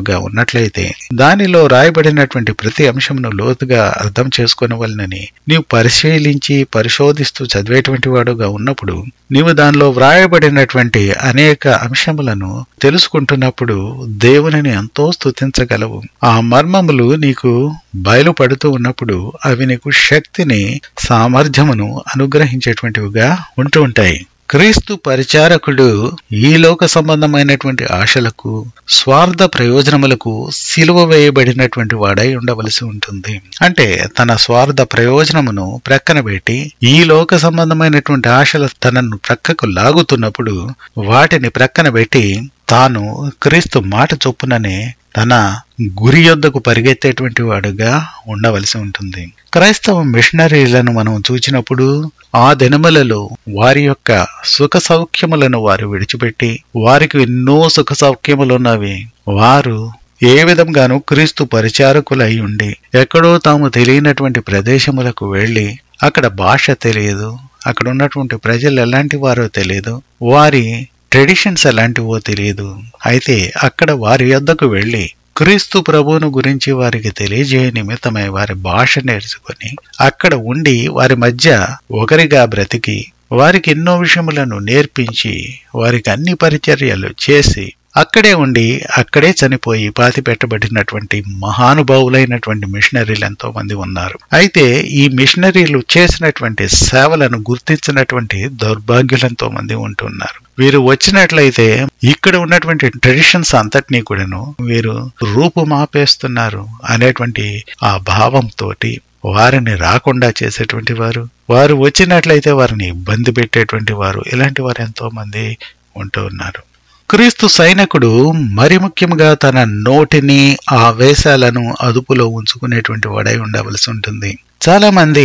వాడుగా ఉన్నట్లయితే దానిలో రాయబడినటువంటి ప్రతి అంశమును లోతుగా అర్థం చేసుకునవలనని నీవు పరిశీలించి పరిశోధిస్తూ చదివేటువంటి వాడుగా ఉన్నప్పుడు నీవు దానిలో వ్రాయబడినటువంటి అనేక అంశములను తెలుసుకుంటున్నప్పుడు దేవునిని ఎంతో స్తుతించగలవు ఆ మర్మములు నీకు బయలుపడుతూ ఉన్నప్పుడు అవి నీకు శక్తిని సామర్థ్యమును అనుగ్రహించేటువంటివిగా ఉంటూ ఉంటాయి క్రీస్తు పరిచారకుడు ఈ లోక సంబంధమైనటువంటి ఆశలకు స్వార్థ ప్రయోజనములకు సిలువ వేయబడినటువంటి వాడై ఉండవలసి ఉంటుంది అంటే తన స్వార్థ ప్రయోజనమును ప్రక్కన పెట్టి ఈ లోక సంబంధమైనటువంటి ఆశలు తనను ప్రక్కకు లాగుతున్నప్పుడు వాటిని ప్రక్కన పెట్టి తాను క్రీస్తు మాట చొప్పుననే తన గురి యొద్దకు పరిగెత్తేటువంటి వాడుగా ఉండవలసి ఉంటుంది క్రైస్తవ మిషనరీలను మనం చూచినప్పుడు ఆ దినములలో వారి యొక్క సుఖ సౌఖ్యములను వారు విడిచిపెట్టి వారికి ఎన్నో సుఖ సౌఖ్యములు ఉన్నవి వారు ఏ విధంగానూ క్రీస్తు పరిచారకులై ఉండి ఎక్కడో తాము తెలియనటువంటి ప్రదేశములకు వెళ్ళి అక్కడ భాష తెలియదు అక్కడ ఉన్నటువంటి ప్రజలు ఎలాంటి వారో తెలియదు వారి ట్రెడిషన్స్ ఎలాంటివో తెలియదు అయితే అక్కడ వారి యొద్దకు వెళ్ళి క్రీస్తు ప్రభువును గురించి వారికి తెలియజేయ నిమిత్తమై వారి భాష నేర్చుకొని అక్కడ ఉండి వారి మధ్య ఒకరిగా బ్రతికి వారికి ఎన్నో విషయములను నేర్పించి వారికి అన్ని పరిచర్యలు చేసి అక్కడే ఉండి అక్కడే చనిపోయి పాతి పెట్టబడినటువంటి మహానుభావులైనటువంటి మిషనరీలు ఎంతో మంది ఉన్నారు అయితే ఈ మిషనరీలు చేసినటువంటి సేవలను గుర్తించినటువంటి దౌర్భాగ్యులు ఎంతో మంది ఉంటున్నారు వీరు వచ్చినట్లయితే ఇక్కడ ఉన్నటువంటి ట్రెడిషన్స్ అంతటినీ కూడాను వీరు రూపుమాపేస్తున్నారు అనేటువంటి ఆ భావంతో వారిని రాకుండా చేసేటువంటి వారు వారు వచ్చినట్లయితే వారిని ఇబ్బంది పెట్టేటువంటి వారు ఇలాంటి వారు ఎంతో మంది ఉంటూ ఉన్నారు క్రీస్తు సైనికుడు మరి ముఖ్యంగా తన నోటిని ఆ వేషాలను అదుపులో ఉంచుకునేటువంటి వాడై ఉండవలసి ఉంటుంది చాలా మంది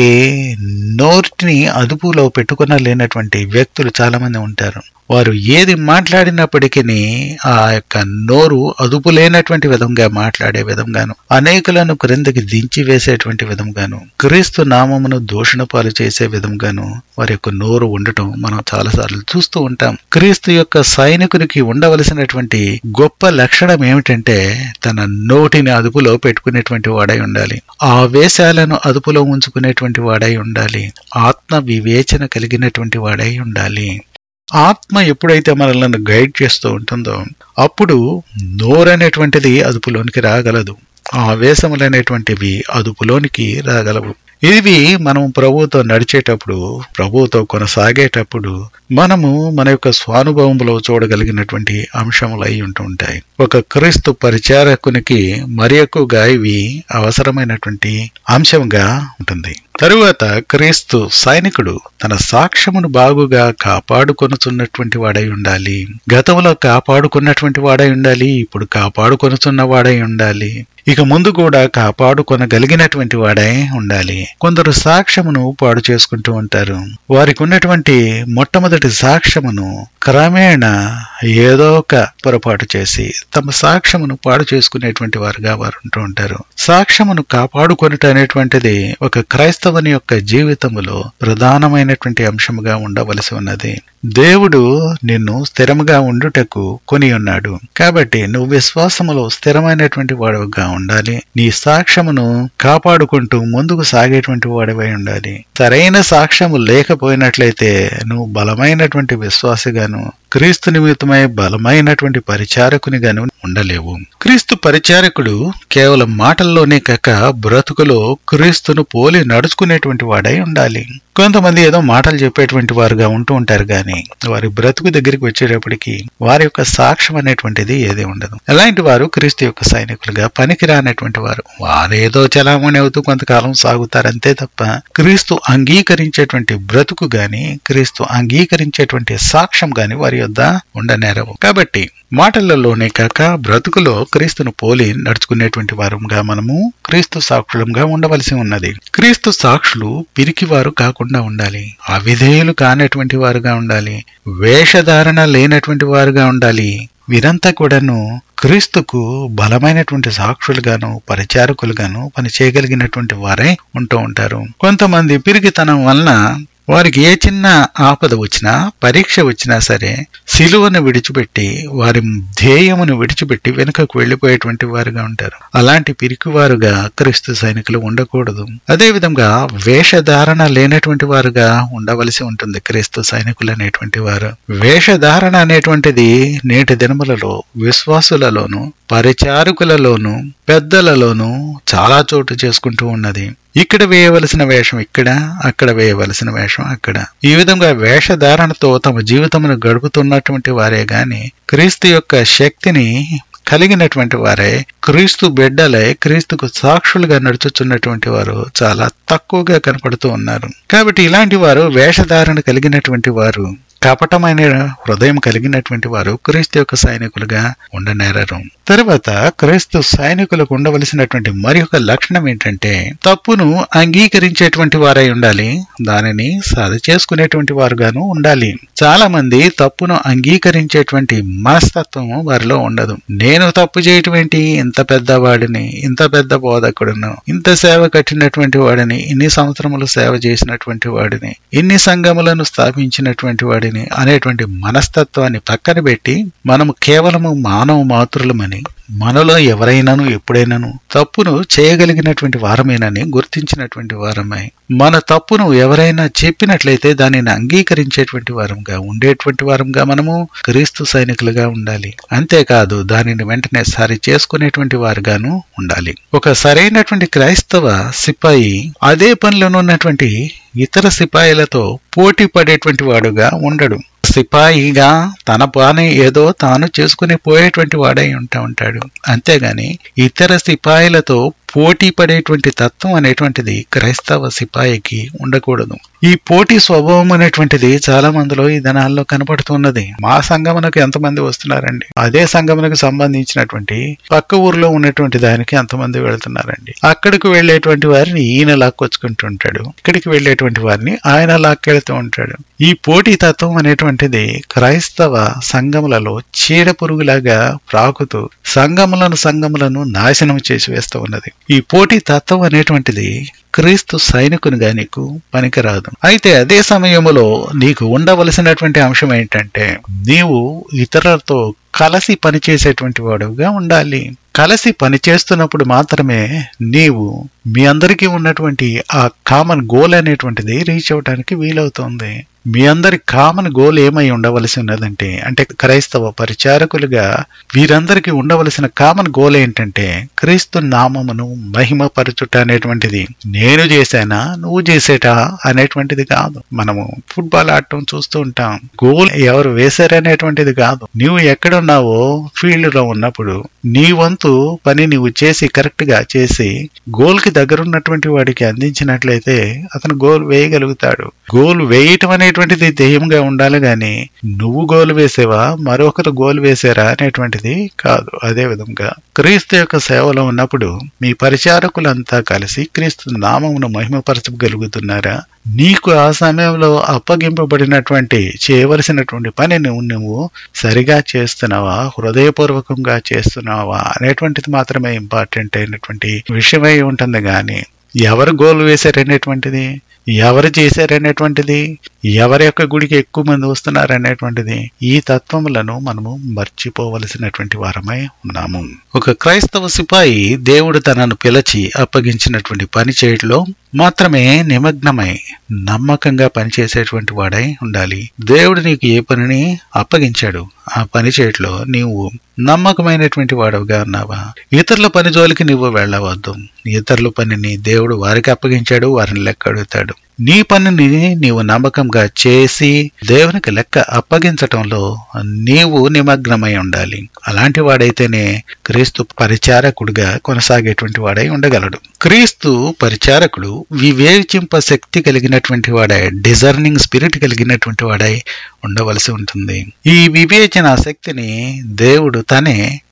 నోటిని అదుపులో పెట్టుకున్న లేనటువంటి వ్యక్తులు చాలా మంది ఉంటారు వారు ఏది మాట్లాడినప్పటికీ ఆ యొక్క నోరు అదుపు లేనటువంటి విధంగా మాట్లాడే విధంగాను అనేకులను క్రిందకి దించి వేసేటువంటి విధంగాను క్రీస్తు నామమును దూషణ పాలు చేసే విధంగాను వారి యొక్క నోరు ఉండటం మనం చాలాసార్లు చూస్తూ ఉంటాం క్రీస్తు యొక్క సైనికునికి ఉండవలసినటువంటి గొప్ప లక్షణం ఏమిటంటే తన నోటిని అదుపులో పెట్టుకునేటువంటి వాడై ఉండాలి ఆ వేషాలను అదుపులో ఉంచుకునేటువంటి వాడై ఉండాలి ఆత్మ వివేచన కలిగినటువంటి వాడై ఉండాలి ఆత్మ ఎప్పుడైతే మనల్ని గైడ్ చేస్తూ ఉంటుందో అప్పుడు నోరనేటువంటిది అదుపులోనికి రాగలదు ఆవేశములనేటువంటివి అదుపులోనికి రాగలవు ఇవి మనం ప్రభువుతో నడిచేటప్పుడు ప్రభువుతో కొనసాగేటప్పుడు మనము మన యొక్క స్వానుభవంలో చూడగలిగినటువంటి అంశములు అయి ఉంటూ ఉంటాయి ఒక క్రీస్తు పరిచారకునికి మరి ఎక్కువగా ఇవి అవసరమైనటువంటి అంశంగా ఉంటుంది తరువాత క్రీస్తు సైనికుడు తన సాక్ష్యమును బాగుగా కాపాడుకొనుచున్నటువంటి వాడై ఉండాలి గతంలో కాపాడుకున్నటువంటి వాడై ఉండాలి ఇప్పుడు కాపాడుకొనుచున్న వాడై ఉండాలి ఇక ముందు కూడా కాపాడుకొనగలిగినటువంటి వాడై ఉండాలి కొందరు సాక్ష్యమును పాడు చేసుకుంటూ ఉంటారు వారికి ఉన్నటువంటి మొట్టమొదటి సాక్ష్యమును క్రమేణా ఏదో ఒక పొరపాటు చేసి తమ సాక్ష్యమును పాడు చేసుకునేటువంటి వారుగా వారు ఉంటూ ఉంటారు సాక్ష్యమును కాపాడుకొనుట అనేటువంటిది ఒక క్రైస్తవుని యొక్క జీవితములో ప్రధానమైనటువంటి అంశముగా ఉండవలసి ఉన్నది దేవుడు నిన్ను స్థిరముగా ఉండుటకు కొని ఉన్నాడు కాబట్టి నువ్వు విశ్వాసములో స్థిరమైనటువంటి వాడుగా ఉండాలి నీ సాక్ష్యమును కాపాడుకుంటూ ముందుకు సాగేటువంటి వాడివై ఉండాలి సరైన సాక్ష్యము లేకపోయినట్లయితే నువ్వు బలమైనటువంటి విశ్వాసిగాను క్రీస్తు నిమిత్తమై బలమైనటువంటి పరిచారకునిగాను ఉండలేవు క్రీస్తు పరిచారకుడు కేవలం మాటల్లోనే కాక బ్రతుకులో క్రీస్తును పోలి నడుచుకునేటువంటి వాడై ఉండాలి కొంతమంది ఏదో మాటలు చెప్పేటువంటి వారుగా ఉంటూ ఉంటారు గాని వారి బ్రతుకు దగ్గరికి వచ్చేటప్పటికి వారి యొక్క సాక్ష్యం అనేటువంటిది ఏది ఉండదు ఎలాంటి వారు క్రీస్తు యొక్క సైనికులుగా పనికిరానటువంటి వారు వారేదో చలామణి అవుతూ కొంతకాలం సాగుతారు అంతే తప్ప క్రీస్తు అంగీకరించేటువంటి బ్రతుకు గాని క్రీస్తు అంగీకరించేటువంటి సాక్ష్యం గాని వారి యొద్ద ఉండనేరవు కాబట్టి మాటలలోనే కాక బ్రతుకులో క్రీస్తును పోలి నడుచుకునేటువంటి వారంగా మనము క్రీస్తు సాక్షులంగా ఉండవలసి ఉన్నది క్రీస్తు సాక్షులు పిరికివారు కాకుండా ఉండాలి అవిధేయులు కానటువంటి వారుగా ఉండాలి వేషధారణ లేనటువంటి వారుగా ఉండాలి వీరంతా కూడాను క్రీస్తుకు బలమైనటువంటి సాక్షులుగాను పరిచారకులుగాను పని చేయగలిగినటువంటి వారే ఉంటూ ఉంటారు కొంతమంది పిరిగితనం వలన వారికి ఏ చిన్న ఆపద వచ్చినా పరీక్ష వచ్చినా సరే సిలువను విడిచిపెట్టి వారి ధ్యేయమును విడిచిపెట్టి వెనుకకు వెళ్లిపోయేటువంటి వారుగా ఉంటారు అలాంటి పిరికివారుగా క్రీస్తు సైనికులు ఉండకూడదు అదే విధంగా వేషధారణ లేనటువంటి వారుగా ఉండవలసి ఉంటుంది క్రీస్తు సైనికులు అనేటువంటి వారు వేషధారణ అనేటువంటిది నేటి దినములలో విశ్వాసులలోను పరిచారకులలోను పెద్దలలోను చాలా చోటు చేసుకుంటూ ఉన్నది ఇక్కడ వేయవలసిన వేషం ఇక్కడ అక్కడ వేయవలసిన వేషం అక్కడ ఈ విధంగా వేషధారణతో తమ జీవితమును గడుపుతున్నటువంటి వారే గాని క్రీస్తు యొక్క శక్తిని కలిగినటువంటి వారే క్రీస్తు బిడ్డలే క్రీస్తుకు సాక్షులుగా నడుచుచున్నటువంటి వారు చాలా తక్కువగా కనపడుతూ ఉన్నారు కాబట్టి ఇలాంటి వారు వేషధారణ కలిగినటువంటి వారు కపటమైన హృదయం కలిగినటువంటి వారు క్రీస్తు యొక్క సైనికులుగా ఉండనేరరు తరువాత క్రీస్తు సైనికులకు ఉండవలసినటువంటి మరి ఒక లక్షణం ఏంటంటే తప్పును అంగీకరించేటువంటి వారై ఉండాలి దానిని సరి చేసుకునేటువంటి వారుగాను ఉండాలి చాలా మంది తప్పును అంగీకరించేటువంటి మనస్తత్వం వారిలో ఉండదు నేను తప్పు చేయటం ఏంటి ఇంత పెద్దవాడిని ఇంత పెద్ద బోధకుడును ఇంత సేవ కట్టినటువంటి వాడిని ఇన్ని సంవత్సరములు సేవ చేసినటువంటి వాడిని ఇన్ని సంఘములను స్థాపించినటువంటి వాడిని అనేటువంటి మనస్తత్వాన్ని పక్కన పెట్టి మనము కేవలము మానవ మాతృలమని మనలో ఎవరైనాను ఎప్పుడైనాను తప్పును చేయగలిగినటువంటి వారమేనని గుర్తించినటువంటి వారమై మన తప్పును ఎవరైనా చెప్పినట్లయితే దానిని అంగీకరించేటువంటి వారంగా ఉండేటువంటి వారంగా మనము క్రీస్తు సైనికులుగా ఉండాలి అంతేకాదు దానిని వెంటనే సరి చేసుకునేటువంటి వారుగాను ఉండాలి ఒక సరైనటువంటి క్రైస్తవ సిపాయి అదే పనిలోనే ఉన్నటువంటి ఇతర సిపాయిలతో పోటీ పడేటువంటి వాడుగా ఉండడు సిపాయిగా తన పని ఏదో తాను చేసుకుని పోయేటువంటి వాడై ఉంటా ఉంటాడు అంతేగాని ఇతర సిపాయిలతో పోటీ పడేటువంటి తత్వం అనేటువంటిది క్రైస్తవ సిపాయికి ఉండకూడదు ఈ పోటీ స్వభావం అనేటువంటిది చాలా మందిలో ఈ దినాల్లో కనపడుతున్నది మా సంగమనకు ఎంతమంది వస్తున్నారండి అదే సంగమనకు సంబంధించినటువంటి పక్క ఊర్లో ఉన్నటువంటి దానికి ఎంతమంది వెళ్తున్నారండి అక్కడికి వెళ్ళేటువంటి వారిని ఈయన లాక్కొచ్చుకుంటుంటాడు ఇక్కడికి వెళ్ళేటువంటి వారిని ఆయన లాక్కెళ్తూ ఉంటాడు ఈ పోటీ తత్వం అనేటువంటిది క్రైస్తవ సంఘములలో చీడ పురుగులాగా ప్రాకుతూ సంఘములను సంఘములను నాశనం చేసి వేస్తూ ఉన్నది ఈ పోటీ తత్వం అనేటువంటిది క్రీస్తు సైనికునిగా నీకు పనికిరాదు అయితే అదే సమయంలో నీకు ఉండవలసినటువంటి అంశం ఏంటంటే నీవు ఇతరులతో కలిసి పనిచేసేటువంటి వాడుగా ఉండాలి కలిసి పనిచేస్తున్నప్పుడు మాత్రమే నీవు మీ అందరికీ ఉన్నటువంటి ఆ కామన్ గోల్ అనేటువంటిది రీచ్ అవడానికి వీలవుతుంది మీ అందరి కామన్ గోల్ ఏమై ఉండవలసి ఉన్నదంటే అంటే క్రైస్తవ పరిచారకులుగా వీరందరికీ ఉండవలసిన కామన్ గోల్ ఏంటంటే క్రీస్తు నామమును మహిమపరచుట అనేటువంటిది నేను చేశానా నువ్వు చేసేటా అనేటువంటిది కాదు మనము ఫుట్బాల్ ఆడటం చూస్తూ ఉంటాం గోల్ ఎవరు వేశారనేటువంటిది కాదు నువ్వు ఎక్కడున్నావో ఫీల్డ్ లో ఉన్నప్పుడు నీ వంతు పని నువ్వు చేసి కరెక్ట్ గా చేసి గోల్ కి దగ్గరున్నటువంటి వాడికి అందించినట్లయితే అతను గోల్ వేయగలుగుతాడు గోల్ వేయటం అనేటువంటిది ధ్యేయంగా ఉండాలి గాని నువ్వు గోల్ వేసేవా మరొకరు గోల్ వేసారా అనేటువంటిది కాదు అదే విధంగా క్రీస్తు యొక్క సేవలో ఉన్నప్పుడు మీ పరిచారకులంతా కలిసి క్రీస్తు నామమును మహిమపరచగలుగుతున్నారా నీకు ఆ సమయంలో అప్పగింపబడినటువంటి చేయవలసినటువంటి పని నువ్వు నువ్వు సరిగా చేస్తున్నావా హృదయపూర్వకంగా చేస్తున్నావా అనేటువంటిది మాత్రమే ఇంపార్టెంట్ అయినటువంటి విషయమై ఉంటుంది గాని ఎవరు గోల్ వేశారనేటువంటిది ఎవరు చేశారనేటువంటిది ఎవరి యొక్క గుడికి ఎక్కువ మంది వస్తున్నారనేటువంటిది ఈ తత్వములను మనము మర్చిపోవలసినటువంటి వారమై ఉన్నాము ఒక క్రైస్తవ సిపాయి దేవుడు తనను పిలిచి అప్పగించినటువంటి పని చేయడంలో మాత్రమే నిమగ్నమై నమ్మకంగా పనిచేసేటువంటి వాడై ఉండాలి దేవుడు నీకు ఏ పనిని అప్పగించాడు ఆ పని చేయట్లో నీవు నమ్మకమైనటువంటి వాడవుగా ఉన్నావా ఇతరుల పని జోలికి నువ్వు వెళ్ళవద్దు ఇతరుల పనిని దేవుడు వారికి అప్పగించాడు వారిని లెక్క అడుగుతాడు నీ పనిని నీవు నమ్మకంగా చేసి దేవునికి లెక్క అప్పగించటంలో నీవు నిమగ్నమై ఉండాలి అలాంటి వాడైతేనే క్రీస్తు పరిచారకుడిగా కొనసాగేటువంటి వాడై ఉండగలడు క్రీస్తు పరిచారకుడు వివేచింప శక్తి కలిగినటువంటి వాడై డిజర్నింగ్ స్పిరిట్ కలిగినటువంటి వాడై ఉండవలసి ఉంటుంది ఈ వివేచన శక్తిని దేవుడు తనే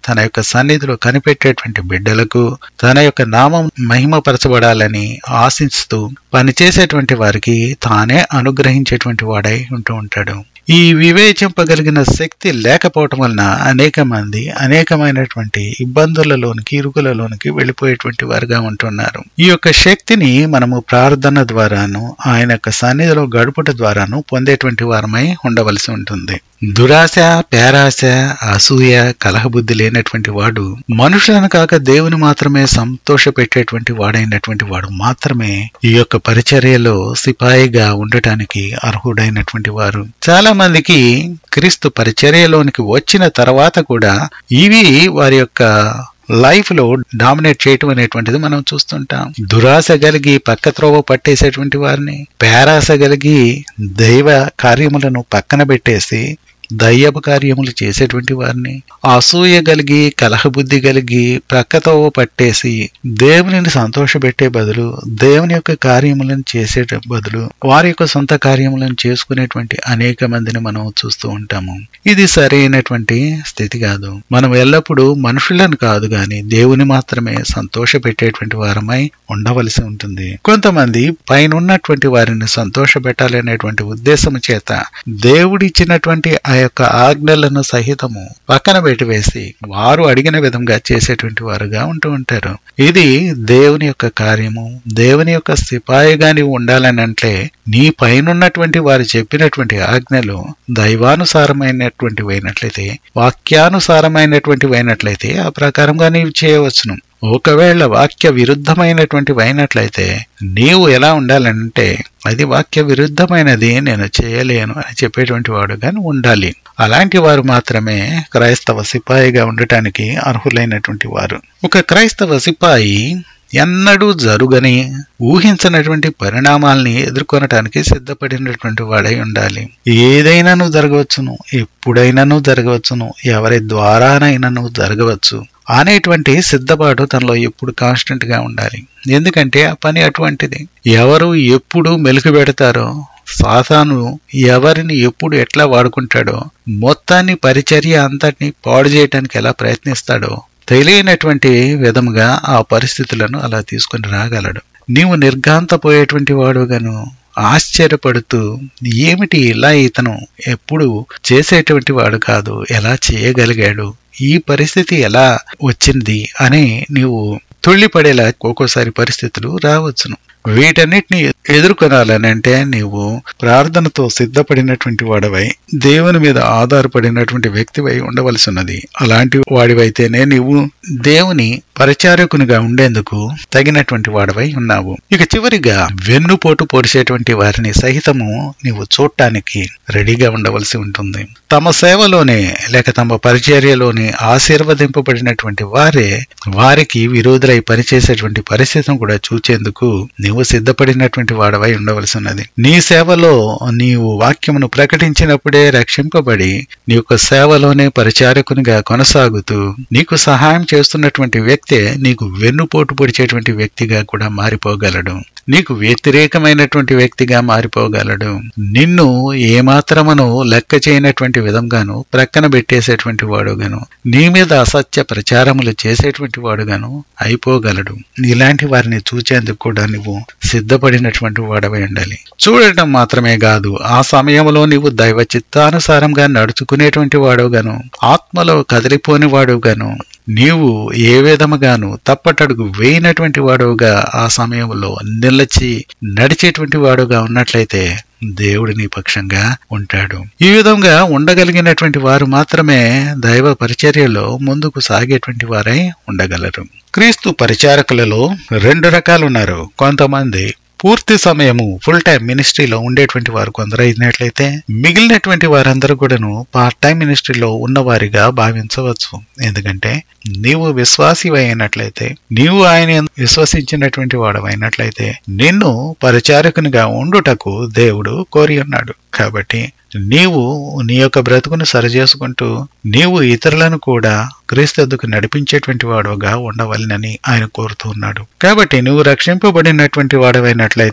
తన యొక్క సన్నిధిలో కనిపెట్టేటువంటి బిడ్డలకు తన యొక్క నామం మహిమపరచబడాలని ఆశిస్తూ పనిచేసేటువంటి వారికి తానే అనుగ్రహించేటువంటి వాడై ఉంటూ ఉంటాడు ఈ వివేచింపగలిగిన శక్తి లేకపోవటం వలన అనేక మంది అనేకమైనటువంటి ఇబ్బందులలోనికి ఇరుకులలోనికి వెళ్ళిపోయేటువంటి వారుగా ఉంటున్నారు ఈ యొక్క శక్తిని మనము ప్రార్థన ద్వారాను ఆయన యొక్క సన్నిధిలో గడుపుట ద్వారాను పొందేటువంటి వారమై ఉండవలసి ఉంటుంది దురాశ పేరాశ అసూయ కలహబుద్ధి లేనటువంటి వాడు మనుషులను కాక దేవుని మాత్రమే సంతోష పెట్టేటువంటి వాడైనటువంటి వాడు మాత్రమే ఈ యొక్క పరిచర్యలో సిపాయిగా ఉండటానికి అర్హుడైనటువంటి వారు చాలా మందికి క్రీస్తు పరిచర్యలోనికి వచ్చిన తర్వాత కూడా ఇవి వారి యొక్క లైఫ్ లో డామినేట్ చేయటం అనేటువంటిది మనం చూస్తుంటాం దురాశ కలిగి పక్క త్రోవ పట్టేసేటువంటి వారిని పేరాశ కలిగి దైవ కార్యములను పక్కన పెట్టేసి దయ్యపు కార్యములు చేసేటువంటి వారిని అసూయ కలిగి కలహబుద్ధి కలిగి ప్రక్కతో పట్టేసి దేవునిని సంతోషపెట్టే బదులు దేవుని యొక్క కార్యములను చేసే బదులు వారి యొక్క సొంత కార్యములను చేసుకునేటువంటి అనేక మందిని మనం చూస్తూ ఉంటాము ఇది సరైనటువంటి స్థితి కాదు మనం ఎల్లప్పుడూ మనుషులను కాదు గాని దేవుని మాత్రమే సంతోష పెట్టేటువంటి వారమై ఉండవలసి ఉంటుంది కొంతమంది పైన ఉన్నటువంటి వారిని సంతోష పెట్టాలనేటువంటి ఉద్దేశం చేత దేవుడిచ్చినటువంటి ఆ యొక్క ఆజ్ఞలను సహితము పక్కన పెట్టివేసి వారు అడిగిన విధంగా చేసేటువంటి వారుగా ఉంటూ ఉంటారు ఇది దేవుని యొక్క కార్యము దేవుని యొక్క సిపాయిగా నీవు ఉండాలని అంటే నీ పైనున్నటువంటి వారు చెప్పినటువంటి ఆజ్ఞలు దైవానుసారమైనటువంటివి అయినట్లయితే వాక్యానుసారమైనటువంటివి అయినట్లయితే ఆ ప్రకారంగా నీవు చేయవచ్చును ఒకవేళ వాక్య విరుద్ధమైనటువంటివి అయినట్లయితే నీవు ఎలా ఉండాలంటే అది వాక్య విరుద్ధమైనది నేను చేయలేను అని చెప్పేటువంటి వాడు కానీ ఉండాలి అలాంటి వారు మాత్రమే క్రైస్తవ సిపాయిగా ఉండటానికి అర్హులైనటువంటి వారు ఒక క్రైస్తవ సిపాయి ఎన్నడూ జరుగని ఊహించనటువంటి పరిణామాల్ని ఎదుర్కొనటానికి సిద్ధపడినటువంటి వాడై ఉండాలి ఏదైనాను జరగవచ్చును ఎప్పుడైనాను జరగవచ్చును ఎవరి ద్వారానైనాను జరగవచ్చు అనేటువంటి సిద్ధపాటు తనలో ఎప్పుడు కాన్స్టెంట్ గా ఉండాలి ఎందుకంటే ఆ పని అటువంటిది ఎవరు ఎప్పుడు మెలుగు పెడతారో సాతాను ఎవరిని ఎప్పుడు ఎట్లా వాడుకుంటాడో మొత్తాన్ని పరిచర్య అంతటిని పాడు చేయటానికి ఎలా ప్రయత్నిస్తాడో తెలియనటువంటి విధముగా ఆ పరిస్థితులను అలా తీసుకుని రాగలడు నీవు నిర్గాంతపోయేటువంటి వాడుగాను ఆశ్చర్యపడుతూ ఏమిటి ఇలా ఇతను ఎప్పుడు చేసేటువంటి వాడు కాదు ఎలా చేయగలిగాడు ఈ పరిస్థితి ఎలా వచ్చింది అని నీవు తుళ్ళిపడేలా ఒక్కోసారి పరిస్థితులు రావచ్చును వీటన్నిటిని ఎదుర్కొనాలని అంటే నీవు ప్రార్థనతో సిద్ధపడినటువంటి వాడవై దేవుని మీద ఆధారపడినటువంటి వ్యక్తివై ఉండవలసి ఉన్నది అలాంటి వాడివైతేనే నీవు దేవుని పరిచారకునిగా ఉండేందుకు తగినటువంటి వాడవై ఉన్నావు ఇక చివరిగా వెన్నుపోటు పొడిచేటువంటి వారిని సహితము నీవు చూడటానికి రెడీగా ఉండవలసి ఉంటుంది తమ సేవలోనే లేక తమ పరిచర్యలోనే ఆశీర్వదింపబడినటువంటి వారే వారికి విరోధులై పనిచేసేటువంటి పరిస్థితిని కూడా చూచేందుకు నీవు సిద్ధపడినటువంటి వాడవై ఉండవలసి ఉన్నది నీ సేవలో నీవు వాక్యమును ప్రకటించినప్పుడే రక్షింపబడి నీ యొక్క సేవలోనే పరిచారకునిగా కొనసాగుతూ నీకు సహాయం చేస్తున్నటువంటి వ్యక్తే నీకు వెన్నుపోటు పొడిచేటువంటి వ్యక్తిగా కూడా మారిపోగలడు నీకు వ్యతిరేకమైనటువంటి వ్యక్తిగా మారిపోగలడు నిన్ను ఏమాత్రమును లెక్క చేయనటువంటి విధంగాను ప్రక్కన పెట్టేసేటువంటి వాడుగాను నీ మీద అసత్య ప్రచారములు చేసేటువంటి వాడుగాను అయిపోగలడు ఇలాంటి వారిని చూచేందుకు కూడా నువ్వు సిద్ధపడినటువంటి వాడవై ఉండాలి చూడటం మాత్రమే కాదు ఆ సమయంలో నీవు దైవ చిత్తానుసారంగా నడుచుకునేటువంటి వాడుగాను ఆత్మలో కదిలిపోని వాడుగాను నీవు ఏ విధముగాను తప్పటడుగు వేయినటువంటి వాడుగా ఆ సమయంలో నిలచి నడిచేటువంటి వాడుగా ఉన్నట్లయితే దేవుడు నీ పక్షంగా ఉంటాడు ఈ విధంగా ఉండగలిగినటువంటి వారు మాత్రమే దైవ పరిచర్యలో ముందుకు సాగేటువంటి వారై ఉండగలరు క్రీస్తు పరిచారకులలో రెండు రకాలు ఉన్నారు కొంతమంది పూర్తి సమయము ఫుల్ టైం మినిస్ట్రీలో ఉండేటువంటి వారు కొందరు అయినట్లయితే మిగిలినటువంటి వారందరూ కూడాను పార్ట్ టైం మినిస్ట్రీలో ఉన్నవారిగా భావించవచ్చు ఎందుకంటే నీవు విశ్వాసి అయినట్లయితే నీవు ఆయన విశ్వసించినటువంటి వాడవైనట్లయితే నిన్ను పరిచారకునిగా ఉండుటకు దేవుడు కోరి ఉన్నాడు కాబట్టి నీవు నీ యొక్క బ్రతుకును సరిచేసుకుంటూ నీవు ఇతరులను కూడా క్రీస్తుకు నడిపించేటువంటి వాడుగా ఉండవలనని ఆయన కోరుతూ ఉన్నాడు కాబట్టి నువ్వు రక్షింపబడినటువంటి వాడవైనట్లయితే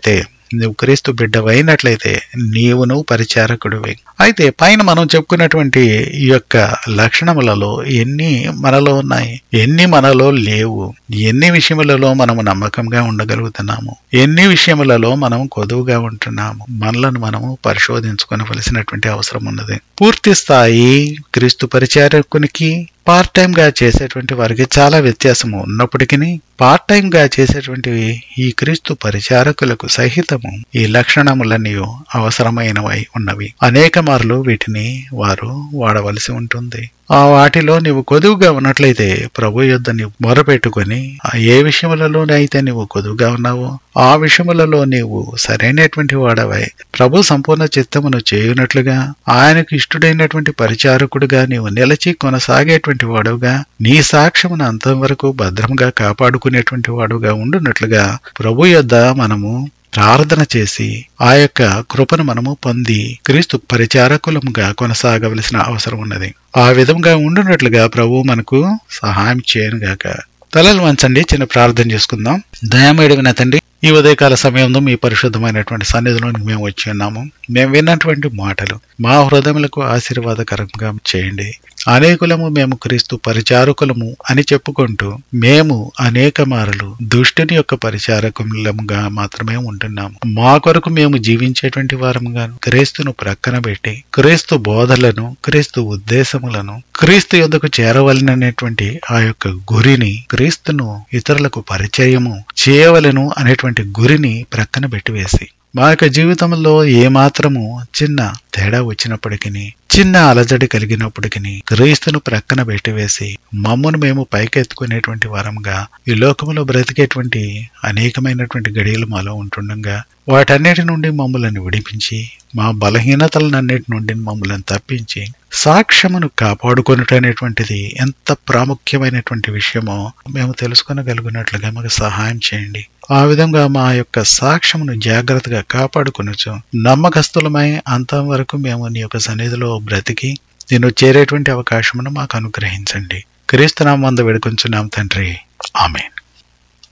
నువ్వు క్రీస్తు బిడ్డవైనట్లయితే నీవును పరిచారకుడివి అయితే పైన మనం చెప్పుకున్నటువంటి ఈ యొక్క లక్షణములలో ఎన్ని మనలో ఉన్నాయి ఎన్ని మనలో లేవు ఎన్ని విషయములలో మనము నమ్మకంగా ఉండగలుగుతున్నాము ఎన్ని విషయములలో మనం కొదువుగా ఉంటున్నాము మనలను మనము పరిశోధించుకోవలసినటువంటి అవసరం ఉన్నది పూర్తి స్థాయి క్రీస్తు పరిచారకునికి పార్ట్ టైం గా చేసేటువంటి వారికి చాలా వ్యత్యాసము ఉన్నప్పటికీ పార్ట్ టైం గా చేసేటువంటి ఈ క్రీస్తు పరిచారకులకు సహితము ఈ లక్షణములన్నీ అవసరమైనవై ఉన్నవి అనేక మార్లు వీటిని వారు వాడవలసి ఉంటుంది ఆ వాటిలో నీవు కొదువుగా ఉన్నట్లయితే ప్రభు యొద్ద నీవు మొరపెట్టుకొని ఆ ఏ విషయములలోనైతే నీవు కొదువుగా ఉన్నావో ఆ విషయములలో నీవు సరైనటువంటి వాడవై ప్రభు సంపూర్ణ చిత్తమును చేయునట్లుగా ఆయనకు ఇష్టడైనటువంటి పరిచారకుడుగా నీవు నిలచి కొనసాగేటువంటి వాడుగా నీ సాక్ష్యమును అంతవరకు భద్రంగా కాపాడుకునేటువంటి వాడుగా ఉండునట్లుగా ప్రభు యొద్ద మనము ప్రార్థన చేసి ఆ యొక్క కృపను మనము పొంది క్రీస్తు పరిచారకులముగా కొనసాగవలసిన అవసరం ఉన్నది ఆ విధంగా ఉండునట్లుగా ప్రభు మనకు సహాయం చేయనుగాక తలలు వంచండి చిన్న ప్రార్థన చేసుకుందాం దయమేడివిన తండ్రి ఈ ఉదయకాల సమయంలో మీ పరిశుద్ధమైనటువంటి సన్నిధిలోనికి మేము వచ్చి ఉన్నాము మేము విన్నటువంటి మాటలు మా హృదయములకు ఆశీర్వాదకరంగా చేయండి అనేకులము మేము క్రీస్తు పరిచారకులము అని చెప్పుకుంటూ మేము అనేక మారులు దుష్టుని యొక్క పరిచారకులముగా మాత్రమే ఉంటున్నాము మా కొరకు మేము జీవించేటువంటి వారముగా క్రీస్తును ప్రక్కన పెట్టి క్రీస్తు బోధలను క్రీస్తు ఉద్దేశములను క్రీస్తు యొద్దకు చేరవలననేటువంటి ఆ యొక్క గురిని క్రీస్తును ఇతరులకు పరిచయము చేయవలను అనేటువంటి గురిని ప్రక్కన పెట్టివేసి మా యొక్క జీవితంలో ఏమాత్రము చిన్న తేడా వచ్చినప్పటికీ చిన్న అలజడి కలిగినప్పటికీ క్రీస్తును ప్రక్కన పెట్టివేసి మమ్మను మేము పైకెత్తుకునేటువంటి వారంగా ఈ లోకములో బ్రతికేటువంటి అనేకమైనటువంటి గడియలు మాలో ఉంటుండగా వాటన్నిటి నుండి మమ్మల్ని విడిపించి మా బలహీనతలన్నిటి నుండి మమ్మల్ని తప్పించి సాక్ష్యమును కాపాడుకొనటనేటువంటిది ఎంత ప్రాముఖ్యమైనటువంటి విషయమో మేము తెలుసుకొనగలుగునట్లుగా మాకు సహాయం చేయండి ఆ విధంగా మా యొక్క సాక్ష్యమును జాగ్రత్తగా కాపాడుకొనొచ్చు నమ్మకస్తులమై అంతవరకు మేము నీ యొక్క సన్నిధిలో బ్రతికి నేను చేరేటువంటి అవకాశమును మాకు అనుగ్రహించండి క్రీస్తునామందు వేడుకొంచున్నాం తండ్రి ఆమెన్